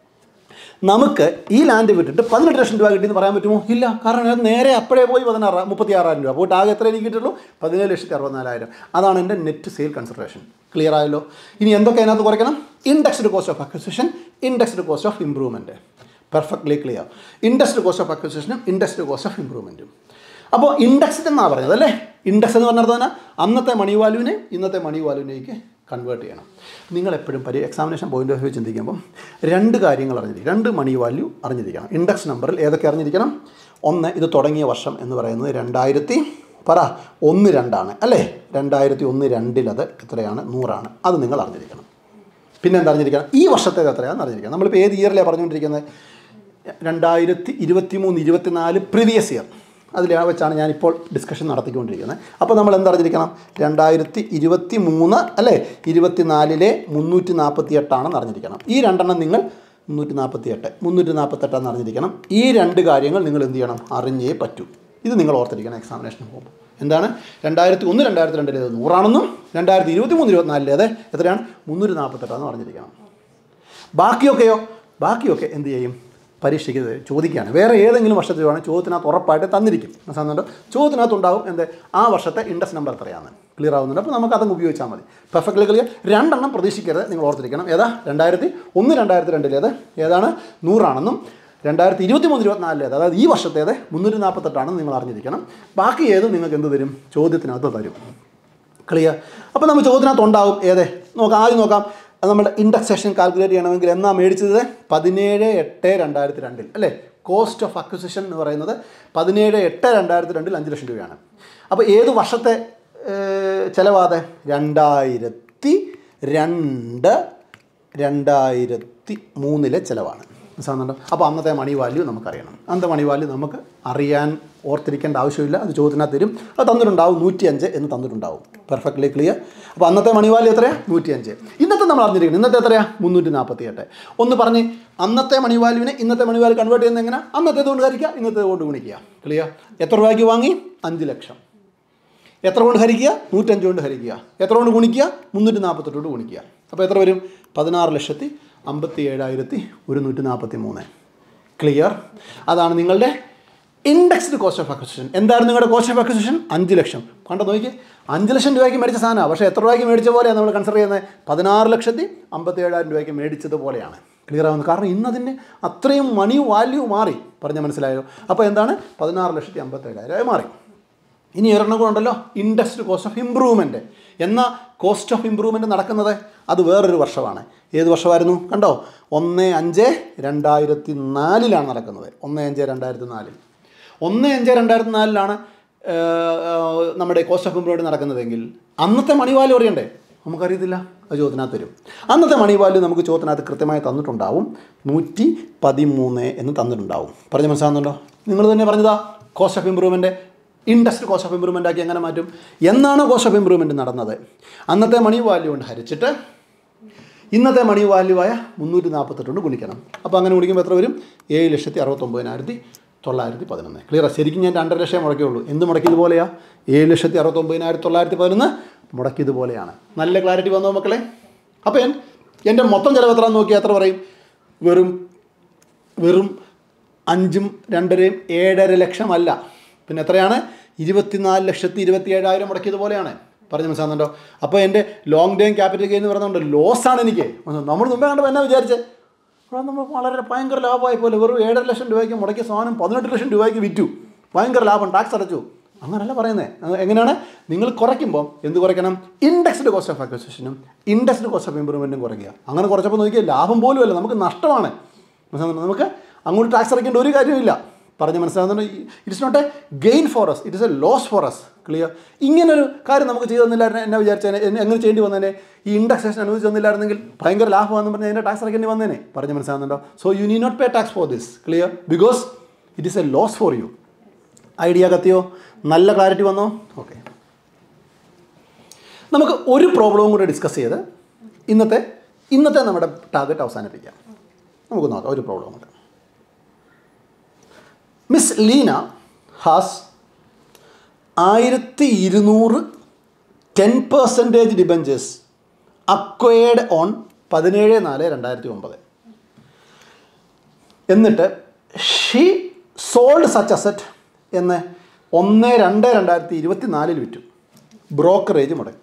നമുക്ക് ഈ ലാൻഡ് വിട്ടിട്ട് പതിനെട്ട് ലക്ഷം രൂപ കിട്ടിയെന്ന് പറയാൻ പറ്റുമോ ഇല്ല കാരണം അത് നേരെ അപ്പോഴേ പോയി പതിനാറ് മുപ്പത്തി ആറായിരം രൂപ പോയിട്ട് ആകെ എത്ര എനിക്ക് കിട്ടുള്ളൂ പതിനേഴ് ലക്ഷത്തി അറുപത്തിനാലായിരം അതാണ് എൻ്റെ നെറ്റ് സെയിൽ കൺസിഡറേഷൻ ക്ലിയർ ആയല്ലോ ഇനി എന്തൊക്കെ അതിനകത്ത് കുറയ്ക്കണം indexed cost of acquisition indexed cost of improvement perfectly clear indexed cost of അക്വിസിഷനും ഇൻഡെക്സ്ഡ് കോസ്റ്റ് ഓഫ് ഇംപ്രൂവ്മെൻറ്റും അപ്പോൾ ഇൻഡെക്സ്ഡ് എന്നാണ് പറഞ്ഞത് അല്ലേ ഇൻഡെക്സ് എന്ന് പറഞ്ഞത് തന്നെ അന്നത്തെ മണി വാല്യൂവിനെ ഇന്നത്തെ മണി വാല്യൂവിലേക്ക് കൺവേർട്ട് ചെയ്യണം നിങ്ങൾ എപ്പോഴും പരി എക്സാമിനേഷൻ പോയിന്റ് ഓഫ് വ്യൂ ചിന്തിക്കുമ്പോൾ രണ്ട് കാര്യങ്ങൾ അറിഞ്ഞിരിക്കും രണ്ട് മണി വാല്യൂ അറിഞ്ഞിരിക്കണം ഇൻഡെക്സ് നമ്പറിൽ ഏതൊക്കെ അറിഞ്ഞിരിക്കണം ഒന്ന് ഇത് തുടങ്ങിയ വർഷം എന്ന് പറയുന്നത് രണ്ടായിരത്തി പറ ഒന്ന് രണ്ടാണ് അല്ലേ രണ്ടായിരത്തി ഒന്ന് രണ്ടിലത് എത്രയാണ് നൂറാണ് അത് നിങ്ങൾ അറിഞ്ഞിരിക്കണം പിന്നെ എന്താ അറിഞ്ഞിരിക്കണം ഈ വർഷത്തേത് എത്രയാണെന്ന് അറിഞ്ഞിരിക്കണം നമ്മളിപ്പോൾ ഏത് ഇയറിലാണ് പറഞ്ഞുകൊണ്ടിരിക്കുന്നത് രണ്ടായിരത്തി ഇരുപത്തി മൂന്ന് ഇരുപത്തിനാല് പ്രീവിയസ് ഇയർ അതിൽ വെച്ചാണ് ഞാനിപ്പോൾ ഡിസ്കഷൻ നടത്തിക്കൊണ്ടിരിക്കുന്നത് അപ്പോൾ നമ്മൾ എന്തറിഞ്ഞിരിക്കണം രണ്ടായിരത്തി ഇരുപത്തി മൂന്ന് അല്ലേ ഇരുപത്തിനാലിലെ മുന്നൂറ്റി നാൽപ്പത്തി എട്ടാണെന്ന് അറിഞ്ഞിരിക്കണം ഈ രണ്ടെണ്ണം നിങ്ങൾ മുന്നൂറ്റി നാൽപ്പത്തി എട്ട് മുന്നൂറ്റി നാൽപ്പത്തെട്ടാന്ന് അറിഞ്ഞിരിക്കണം ഈ രണ്ട് കാര്യങ്ങൾ നിങ്ങൾ എന്ത് ചെയ്യണം അറിഞ്ഞേ പറ്റൂ ഇത് നിങ്ങൾ ഓർത്തിരിക്കണം എക്സാമിനേഷന് പോകുമ്പോൾ എന്താണ് രണ്ടായിരത്തി ഒന്ന് രണ്ടായിരത്തി രണ്ടിലേത് നൂറാണെന്നും രണ്ടായിരത്തി ഇരുപത്തി മൂന്ന് ഇരുപത്തിനാലിലേത് എത്രയാണ് മുന്നൂറ്റി നാൽപ്പത്തെട്ടാണെന്ന് അറിഞ്ഞിരിക്കണം ബാക്കിയൊക്കെയോ ബാക്കിയൊക്കെ എന്ത് ചെയ്യും പരീക്ഷയ്ക്ക് ഇത് ചോദിക്കുകയാണ് വേറെ ഏതെങ്കിലും വർഷത്തിൽ വേണം ചോദ്യത്തിനകത്ത് ഉറപ്പായിട്ട് തന്നിരിക്കും മനസ്സിലാകുന്നുണ്ടോ ചോദ്യത്തിനകത്ത് ഉണ്ടാവും എന്ത് ആ വർഷത്തെ ഇൻഡെക്സ് നമ്പർ എത്രയാണ് ക്ലിയർ ആവുന്നുണ്ട് അപ്പോൾ നമുക്ക് അതങ്ങ് ഉപയോഗിച്ചാൽ മതി പെർഫെക്റ്റ്ലി ക്ലിയർ രണ്ടെണ്ണം പ്രതീക്ഷിക്കരുത് നിങ്ങൾ ഓർത്തിരിക്കണം ഏതാ രണ്ടായിരത്തി ഒന്ന് രണ്ടായിരത്തി രണ്ടിലേത് ഏതാണ് നൂറാണെന്നും രണ്ടായിരത്തി ഇരുപത്തി മൂന്ന് ഇരുപത്തിനാലിലേത് അതായത് ഈ വർഷത്തേത് മുന്നൂറ്റി നാൽപ്പത്തെട്ടാണെന്ന് നിങ്ങൾ അറിഞ്ഞിരിക്കണം ബാക്കി ഏതും നിങ്ങൾക്ക് എന്ത് തരും ചോദ്യത്തിനകത്ത് തരും ക്ലിയർ അപ്പോൾ നമ്മൾ ചോദ്യത്തിനകത്ത് ഉണ്ടാവും ഏതേ നോക്കാം ആദ്യം നോക്കാം അത് നമ്മൾ ഇൻഡെക്സേഷൻ കാൽക്കുലേറ്റ് ചെയ്യണമെങ്കിൽ എന്നാ മേടിച്ചത് പതിനേഴ് എട്ട് രണ്ടായിരത്തി രണ്ടിൽ അല്ലേ കോസ്റ്റ് ഓഫ് അക്വിസിഷൻ എന്ന് പറയുന്നത് പതിനേഴ് എട്ട് രണ്ടായിരത്തി രണ്ടിൽ അഞ്ച് ലക്ഷം രൂപയാണ് അപ്പോൾ ഏത് വർഷത്തെ ഏഹ്, ചെലവാതെ രണ്ടായിരത്തി രണ്ട് രണ്ടായിരത്തി മൂന്നിലെ ചിലവാണ് മനസ്സിലാകുന്നുണ്ടോ അപ്പോൾ അന്നത്തെ മണി വാല്യൂ നമുക്കറിയണം അന്നത്തെ മണി വാല്യൂ നമുക്ക് അറിയാൻ ഓർത്തിരിക്കേണ്ട ആവശ്യമില്ല അത് ചോദ്യത്തിനകത്ത് തരും അത് തന്നിട്ടുണ്ടാവും നൂറ്റി അഞ്ച് എന്ന് തന്നിട്ടുണ്ടാവും പെർഫെക്റ്റ്ലി ക്ലിയർ അപ്പോൾ അന്നത്തെ മണി വാല്യൂ എത്രയാണ് നൂറ്റി അഞ്ച് ഇന്നത്തെ നമ്മൾ അറിഞ്ഞിരിക്കുന്നത് ഇന്നത്തെ എത്രയാണ് മുന്നൂറ്റി നാൽപ്പത്തി എട്ട് ഒന്ന് പറഞ്ഞ് അന്നത്തെ മണി വാല്യൂവിനെ ഇന്നത്തെ മണി വാല്യൂ കൺവേർട്ട് ചെയ്യുന്നത് എങ്ങനെ അന്നത്തെ കൊണ്ട് ഹരിക്കുക ഇന്നത്തെ കൊണ്ട് ഗുണിക്കുക ക്ലിയർ എത്ര രൂപയ്ക്ക് വാങ്ങി അഞ്ച് ലക്ഷം എത്ര കൊണ്ട് ഹരിക്കുക നൂറ്റഞ്ച് കൊണ്ട് ഹരിക്കുക എത്ര കൊണ്ട് ഗുണിക്കുക മുന്നൂറ്റി നാൽപ്പത്തെട്ട് കൊണ്ട് ഗുണിക്കുക അപ്പോൾ എത്ര വരും പതിനാറ് ലക്ഷത്തി അമ്പത്തി ഏഴായിരത്തി ഒരുന്നൂറ്റി നാൽപ്പത്തി മൂന്ന് ക്ലിയർ അതാണ് നിങ്ങളുടെ ഇൻഡെക്സ്ഡ് കോസ്റ്റ് ഓഫ് അക്വിസിഷൻ എന്താണ് നിങ്ങളുടെ കോസ്റ്റ് ഓഫ് അക്വിസിഷൻ അഞ്ച് ലക്ഷം കണ്ടോ നോക്കി അഞ്ച് ലക്ഷം രൂപയ്ക്ക് മേടിച്ച സാധനമാണ് പക്ഷേ എത്ര രൂപയ്ക്ക് മേടിച്ച പോലെയാണ് നമ്മൾ കൺസിഡർ ചെയ്യുന്നത് പതിനാറ് ലക്ഷത്തി അമ്പത്തി ഏഴായിരം രൂപയ്ക്ക് മേടിച്ചത് പോലെയാണ് ക്ലിയർ ആവുന്നത് കാരണം ഇന്നതിൻ്റെ അത്രയും മണി വാല്യൂ മാറി പറഞ്ഞ മനസ്സിലായോ അപ്പോൾ എന്താണ് പതിനാറ് ലക്ഷത്തി അമ്പത്തി ഏഴായിരം മാറി ഇനി ഒരെണ്ണം കൂടെ ഉണ്ടല്ലോ ഇൻഡസ്ട്രി കോസ്റ്റ് ഓഫ് ഇമ്പ്രൂവ്മെൻറ്റ് എന്ന കോസ്റ്റ് ഓഫ് ഇമ്പ്രൂവ്മെൻറ്റ് നടക്കുന്നത് അത് വേറൊരു വർഷമാണ് ഏത് വർഷമായിരുന്നു കണ്ടോ ഒന്ന് അഞ്ച് രണ്ടായിരത്തി നാലിലാണ് നടക്കുന്നത് ഒന്ന് അഞ്ച് രണ്ടായിരത്തി നാലിൽ ഒന്ന് അഞ്ച് രണ്ടായിരത്തി നാലിലാണ് നമ്മുടെ കോസ്റ്റ് ഓഫ് ഇമ്പ്രൂവ്മെൻറ്റ് നടക്കുന്നതെങ്കിൽ അന്നത്തെ മണി വാല്യൂ അറിയണ്ടേ നമുക്കറിയത്തില്ല അത് ചോദ്യത്തിനകത്ത് തരും അന്നത്തെ മണി വാല്യൂ നമുക്ക് ചോദ്യത്തിനകത്ത് കൃത്യമായി തന്നിട്ടുണ്ടാവും നൂറ്റി പതിമൂന്ന് എന്ന് തന്നിട്ടുണ്ടാവും പറഞ്ഞ് മനസ്സിലാകുന്നുണ്ടോ നിങ്ങൾ തന്നെ പറഞ്ഞതാ cost of improvement industry cost of improvement ആക്കി എങ്ങനെ മാറ്റും എന്നാണ് കോസ്റ്റ് ഓഫ് ഇമ്പ്രൂവ്മെൻറ്റ് നടന്നത് അന്നത്തെ മണി വാല്യൂ കൊണ്ട് ഹരിച്ചിട്ട് ഇന്നത്തെ മണി വാല്യൂ ആയ മുന്നൂറ്റി നാൽപ്പത്തെട്ട് കൊണ്ട് ഗുണിക്കണം അപ്പോൾ അങ്ങനെ ഗുണിക്കുമ്പോൾ എത്ര വരും ഏഴ് ലക്ഷത്തി അറുപത്തൊമ്പതിനായിരത്തി തൊള്ളായിരത്തി പതിനൊന്ന് ക്ലിയർ ശരിക്കും ഞാൻ രണ്ടര ലക്ഷം മുടക്കിയുള്ളൂ എന്ത് മുടക്കിയതുപോലെയാ ഏഴ് ലക്ഷത്തി അറുപത്തൊമ്പതിനായിരത്തി തൊള്ളായിരത്തി പതിനൊന്ന് മുടക്കിയതുപോലെയാണ് നല്ല ക്ലാരിറ്റി വന്നോ മക്കളെ അപ്പോൾ എൻ എൻ്റെ മൊത്തം ചിലവ് എത്ര നോക്കിയാൽ എത്ര പറയും വെറും വെറും അഞ്ചും രണ്ടരയും ഏഴര ലക്ഷമല്ല പിന്നെ എത്രയാണ് ഇരുപത്തിനാല് ലക്ഷത്തി ഇരുപത്തി ഏഴായിരം മുടക്കിയത് പോലെയാണ് പറഞ്ഞ് മനസ്സിലാകുന്നുണ്ടോ അപ്പോൾ എൻ്റെ ലോങ് ടൈം ക്യാപിറ്റൽ ഗെയിൻ എന്ന് പറയുന്നുണ്ട് ലോസാണ് എനിക്ക് നമ്മൾ മുമ്പേ കണ്ടപ്പോൾ എന്നാ വിചാരിച്ചേ അപ്പോൾ നമ്മൾ വളരെ ഭയങ്കര ലാഭമായി പോലെ വെറും ഏഴര ലക്ഷം രൂപയ്ക്ക് മുടക്കിയ സാധനം പതിനെട്ട് ലക്ഷം രൂപയ്ക്ക് വിറ്റു ഭയങ്കര ലാഭം ടാക്സ് അടച്ചു അങ്ങനല്ല പറയുന്നത് എങ്ങനെയാണ് നിങ്ങൾ കുറയ്ക്കുമ്പോൾ എന്ത് കുറയ്ക്കണം ഇൻഡെക്സ്ഡ് കോസ്റ്റ് ഓഫ് അക്വസിഷനും ഇൻഡെക്സ്ഡ് കോസ്റ്റ് ഓഫ് ഇമ്പ്രൂവ്മെൻറ്റും കുറയ്ക്കുക അങ്ങനെ കുറച്ചപ്പോൾ നോക്കിയാൽ ലാഭം പോലും അല്ല നമുക്ക് നഷ്ടമാണ് മനസ്സിലാകുന്നുണ്ടോ? നമുക്ക് അങ്ങോട്ട് ടാക്സ് അടയ്ക്കേണ്ട ഒരു കാര്യമില്ല പറഞ്ഞ് മനസ്സിലാകുന്നുണ്ട് it's not a gain for us it is a loss for us clear ഇങ്ങനൊരു കാര്യം നമുക്ക് ചെയ്തു തന്നില്ലായിരുന്നു എന്നെ വിചാരിച്ചേനെ എന്നെ എങ്ങനെ ചെയ്യേണ്ടി വന്നേനെ ഈ ഇൻഡെക്സേഷൻ അനുവദിച്ച് തന്നില്ലായിരുന്നെങ്കിൽ ഭയങ്കര ലാഭമാണെന്ന് പറഞ്ഞാൽ അതിൻ്റെ ടാക്സ് അടയ്ക്കേണ്ടി വന്നേനെ പറഞ്ഞ് മനസ്സിലാകുന്നുണ്ടോ so you need not pay tax for this clear because it is a loss for you idea കത്തിയോ നല്ല ക്ലാരിറ്റി വന്നോ ഓക്കെ നമുക്ക് ഒരു പ്രോബ്ലവും കൂടെ ഡിസ്കസ് ചെയ്ത് ഇന്നത്തെ ഇന്നത്തെ നമ്മുടെ ടാർഗറ്റ് അവസാനിപ്പിക്കാം നമുക്ക് നോക്കാം ഒരു പ്രോബ്ലം കൂടെ മിസ് ലീന ഹാസ് ആയിരത്തി ഇരുന്നൂറ് ten percentage debentures acquired on പതിനേഴ് നാല് രണ്ടായിരത്തി ഒമ്പത് എന്നിട്ട് ഷീ സോൾഡ് സച്ച് അസറ്റ് എന്ന് ഒന്ന് രണ്ട് രണ്ടായിരത്തി ഇരുപത്തി നാലിൽ വിറ്റു ബ്രോക്കറേജ് മുടങ്ങി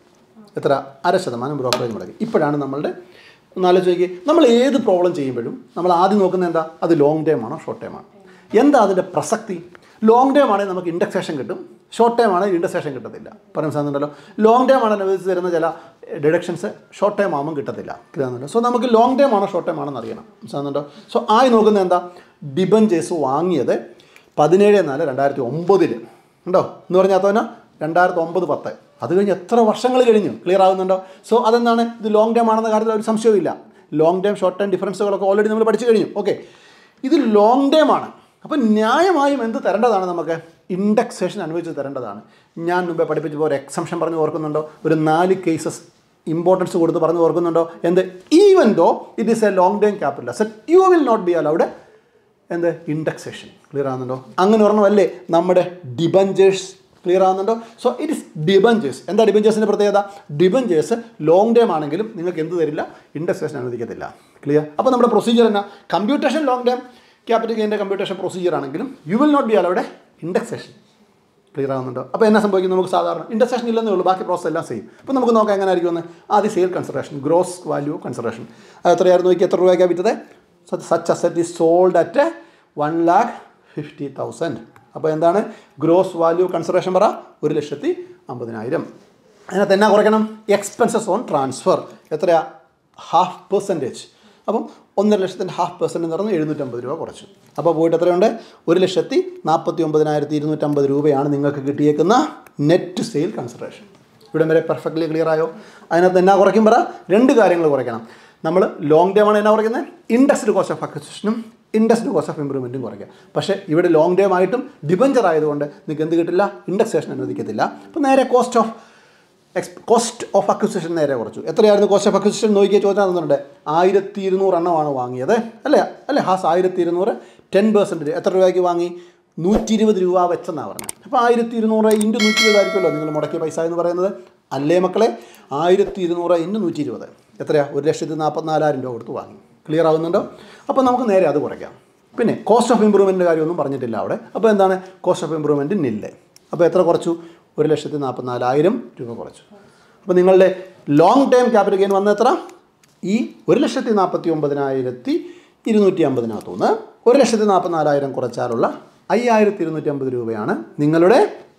എത്ര അര ശതമാനം ബ്രോക്കറേജ് മുടക്കി ഇപ്പോഴാണ് നമ്മളുടെ ഒന്നാലോചിക്കുക നമ്മൾ ഏത് പ്രോബ്ലം ചെയ്യുമ്പോഴും നമ്മൾ ആദ്യം നോക്കുന്നത് എന്താ അത് ലോങ് ടൈം ആണോ ഷോർട്ട് ടൈം ആണോ എന്താ അതിൻ്റെ പ്രസക്തി ലോങ് ടൈം ആണെങ്കിൽ നമുക്ക് ഇൻഡെക്സേഷൻ കിട്ടും ഷോർട്ട് ടൈം ആണെങ്കിൽ ഇൻഡെക്സേഷൻ കിട്ടത്തില്ല പറയാൻ സാധനമുണ്ടല്ലോ ലോങ് ടൈം ആണ് അനുവദിച്ച് തരുന്ന ചില ഡിഡക്ഷൻസ് ഷോർട്ട് ടൈം ആകുമ്പോൾ കിട്ടത്തില്ല ഇതാണെന്നല്ലോ സോ നമുക്ക് ലോങ് ടൈം ആണോ ഷോർട്ട് ടൈം ആണോ അറിയണം മനസ്സിലാകുന്നുണ്ടോ സോ ആയി നോക്കുന്നത് എന്താ ഡിബഞ്ചേഴ്സ് വാങ്ങിയത് പതിനേഴ് നാല് രണ്ടായിരത്തി ഒമ്പതിൽ ഉണ്ടോ എന്ന് പറഞ്ഞാൽ തന്നെ രണ്ടായിരത്തി ഒമ്പത് പത്ത് അത് കഴിഞ്ഞ് എത്ര വർഷങ്ങൾ കഴിഞ്ഞു ക്ലിയർ ആകുന്നുണ്ടോ സോ അതെന്താണ് ഇത് ലോങ് ടൈം ആണെന്ന കാര്യത്തിൽ ഒരു സംശയമില്ല ലോങ് ടൈം ഷോർട്ട് ടൈം ഡിഫറൻസുകളൊക്കെ ഓൾറെഡി നമ്മൾ പഠിച്ചു കഴിഞ്ഞു ഓക്കെ ഇത് ലോങ് ടൈം ആണ് അപ്പം ന്യായമായും എന്ത് തരേണ്ടതാണ് നമുക്ക് ഇൻഡെക്സേഷൻ അനുവദിച്ച് തരേണ്ടതാണ് ഞാൻ മുമ്പേ പഠിപ്പിച്ചപ്പോൾ ഒരു എക്സംഷൻ പറഞ്ഞ് ഓർക്കുന്നുണ്ടോ ഒരു നാല് കേസസ് ഇമ്പോർട്ടൻസ് കൊടുത്ത് പറഞ്ഞ് ഓർക്കുന്നുണ്ടോ എന്ത് even though it is a long time capital asset you will not be allowed എന്ത് ഇൻഡെക്സേഷൻ ക്ലിയർ ആകുന്നുണ്ടോ അങ്ങനെ ഒരെണ്ണമല്ലേ നമ്മുടെ ഡിബഞ്ചേഴ്സ് ക്ലിയർ ആകുന്നുണ്ടോ സോ ഇറ്റ് ഇസ് ഡിബഞ്ചേഴ്സ് എന്താ ഡിബഞ്ചേഴ്സിൻ്റെ പ്രത്യേകത ഡിബഞ്ചേഴ്സ് ലോങ് ടൈം ആണെങ്കിലും നിങ്ങൾക്ക് എന്ത് തരില്ല ഇൻഡെക്സേഷൻ അനുവദിക്കത്തില്ല ക്ലിയർ അപ്പോൾ നമ്മുടെ പ്രൊസീജിയർ എന്നാ കമ്പ്യൂട്ടേഷൻ ലോങ് ടൈം ക്യാപിറ്റൽ ഗെയിൻ്റെ കമ്പ്യൂട്ടേഷൻ പ്രൊസീജിയർ ആണെങ്കിലും you will not be allowed indexation clear ആകുന്നുണ്ടോ അപ്പോൾ എന്നാ സംഭവിക്കും നമുക്ക് സാധാരണ ഇൻഡെക്സേഷൻ ഇല്ലെന്നേ ഉള്ളൂ ബാക്കി പ്രോസസ് എല്ലാം സെയിം അപ്പോൾ നമുക്ക് നോക്കാം എങ്ങനെ ആയിരിക്കും എന്ന് ആദ്യം sale consideration gross value consideration അത് എത്രയായിരുന്നു നോക്കി എത്ര രൂപയ്ക്കാണ് വിറ്റത് such asset is sold at one lakh fifty thousand അപ്പോൾ എന്താണ് ഗ്രോസ് വാല്യൂ കൺസിഡറേഷൻ പറ ഒരു ലക്ഷത്തി അമ്പതിനായിരം അതിനകത്ത് എന്നാ കുറയ്ക്കണം എക്സ്പെൻസസ് ഓൺ ട്രാൻസ്ഫർ എത്രയാ ഹാഫ് പെർസെൻറ്റേജ് അപ്പം ഒന്നര ലക്ഷത്തിൻ്റെ ഹാഫ് പെർസെൻറ്റ് എന്ന് പറഞ്ഞാൽ എഴുന്നൂറ്റമ്പത് രൂപ കുറച്ചു അപ്പോൾ പോയിട്ട് എത്രയുണ്ട് ഒരു ലക്ഷത്തി നാൽപ്പത്തി ഒമ്പതിനായിരത്തി ഇരുന്നൂറ്റമ്പത് രൂപയാണ് നിങ്ങൾക്ക് കിട്ടിയേക്കുന്ന നെറ്റ് സെയിൽ കൺസിഡറേഷൻ ഇവിടെ വരെ പെർഫെക്റ്റ്ലി ക്ലിയർ ആയോ അതിനകത്ത് എന്നാ കുറയ്ക്കും പറ രണ്ട് കാര്യങ്ങൾ കുറയ്ക്കണം നമ്മൾ ലോങ് ടേം ആണ് എന്നാ കുറയ്ക്കുന്നത് ഇൻഡസ്ട്രി കോസ്റ്റ് ഓഫ് അക്വിസിഷനും ഇൻഡസ്ട്രി കോസ്റ്റ് ഓഫ് ഇമ്പ്രൂവ്മെൻറ്റും കുറയ്ക്കുക പക്ഷേ ഇവിടെ ലോങ് ടേം ആയിട്ടും ഡിബഞ്ചർ ആയതുകൊണ്ട് നിങ്ങൾക്ക് എന്ത് കിട്ടില്ല ഇൻഡെക്സേഷൻ അനുവദിക്കത്തില്ല അപ്പോൾ നേരെ cost of ex cost of acquisition നേരെ കുറച്ചു എത്രയായിരുന്നു കോസ്റ്റ് ഓഫ് അക്വിസിഷൻ നോക്കിയ ചോദ്യം തന്നിട്ടുണ്ട് ആയിരത്തി ഇരുന്നൂറ് എണ്ണമാണ് വാങ്ങിയത് അല്ലേ അല്ലേ ഹാസ് ആയിരത്തി ഇരുന്നൂറ് ടെൻ പെർസെൻറ്റേജ് എത്ര രൂപയ്ക്ക് വാങ്ങി നൂറ്റി ഇരുപത് രൂപ വെച്ചെന്നാണ് പറഞ്ഞത് അപ്പോൾ ആയിരത്തി ഇരുന്നൂറ് ഇൻറ്റു നൂറ്റി ഇരുപതായിരിക്കുമല്ലോ നിങ്ങൾ മുടക്കിയ പൈസ എന്ന് പറയുന്നത് അല്ലേ മക്കളെ ആയിരത്തി ഇരുന്നൂറ് ഇൻറ്റു നൂറ്റി ഇരുപത് എത്രയാ ഒരു ലക്ഷത്തി നാൽപ്പത്തിനാലായിരം രൂപ കൊടുത്ത് വാങ്ങി ക്ലിയർ ആവുന്നുണ്ടോ അപ്പോൾ നമുക്ക് നേരെ അത് കുറയ്ക്കാം പിന്നെ കോസ്റ്റ് ഓഫ് ഇമ്പ്രൂവ്മെൻറ്റിൻ്റെ കാര്യമൊന്നും പറഞ്ഞിട്ടില്ല അവിടെ അപ്പോൾ എന്താണ് കോസ്റ്റ് ഓഫ് ഇമ്പ്രൂവ്മെൻറ്റ് നില്ല് അപ്പോൾ എത്ര കുറച്ചു ഒരു ലക്ഷത്തി നാൽപ്പത്തിനാലായിരം രൂപ കുറച്ചു അപ്പോൾ നിങ്ങളുടെ ലോങ് ടൈം ക്യാപിറ്റൽ ഗെയിൻ വന്ന എത്ര ഈ ഒരു ലക്ഷത്തി നാൽപ്പത്തി ഒമ്പതിനായിരത്തി ഇരുന്നൂറ്റി അമ്പതിനകത്തു നിന്ന് ഒരു ലക്ഷത്തി നാൽപ്പത്തിനാലായിരം കുറച്ചാലുള്ള അയ്യായിരത്തി ഇരുന്നൂറ്റി അമ്പത് രൂപയാണ് നിങ്ങളുടെ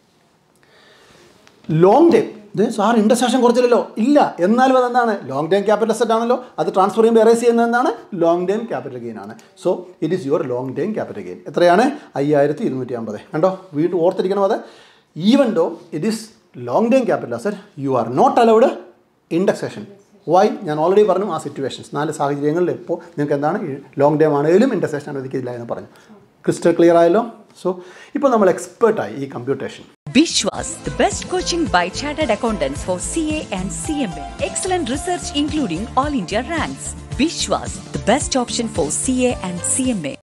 ലോങ് ടൈം ഇത് സാർ ഇൻഡസ്ട്രേഷൻ കുറച്ചില്ലല്ലോ ഇല്ല എന്നാലും അതെന്താണ് ലോങ് ടൈം ക്യാപിറ്റൽ അസറ്റ് ആണല്ലോ അത് ട്രാൻസ്ഫർ ചെയ്യുമ്പോൾ എറേസ് ചെയ്യുന്നത് എന്താണ് ലോങ് ടൈം ക്യാപിറ്റൽ ഗെയിൻ ആണ് so it is your long time capital gain എത്രയാണ് അയ്യായിരത്തി ഇരുന്നൂറ്റി അമ്പത് കണ്ടോ വീണ്ടും ഓർത്തിരിക്കണം അത് even though it is long time capital asset you are not allowed indexation why ഞാൻ ഓൾറെഡി പറഞ്ഞു ആ സിറ്റുവേഷൻസ് നാല് സാഹചര്യങ്ങളിൽ ഇപ്പോൾ നിങ്ങൾക്ക് എന്താണ് ലോങ് ടൈം ആണെങ്കിലും ഇൻഡെക്സേഷൻ അനുവദിക്കില്ല എന്ന് പറഞ്ഞു ക്രിസ്റ്റൽ ക്ലിയർ ആയല്ലോ സോ ഇപ്പോൾ നമ്മൾ എക്സ്പേർട്ടായി ഈ computation Bishwas, the best coaching by chartered accountants for CA and CMA. Excellent research including all India ranks. Bishwas, the best option for CA and CMA.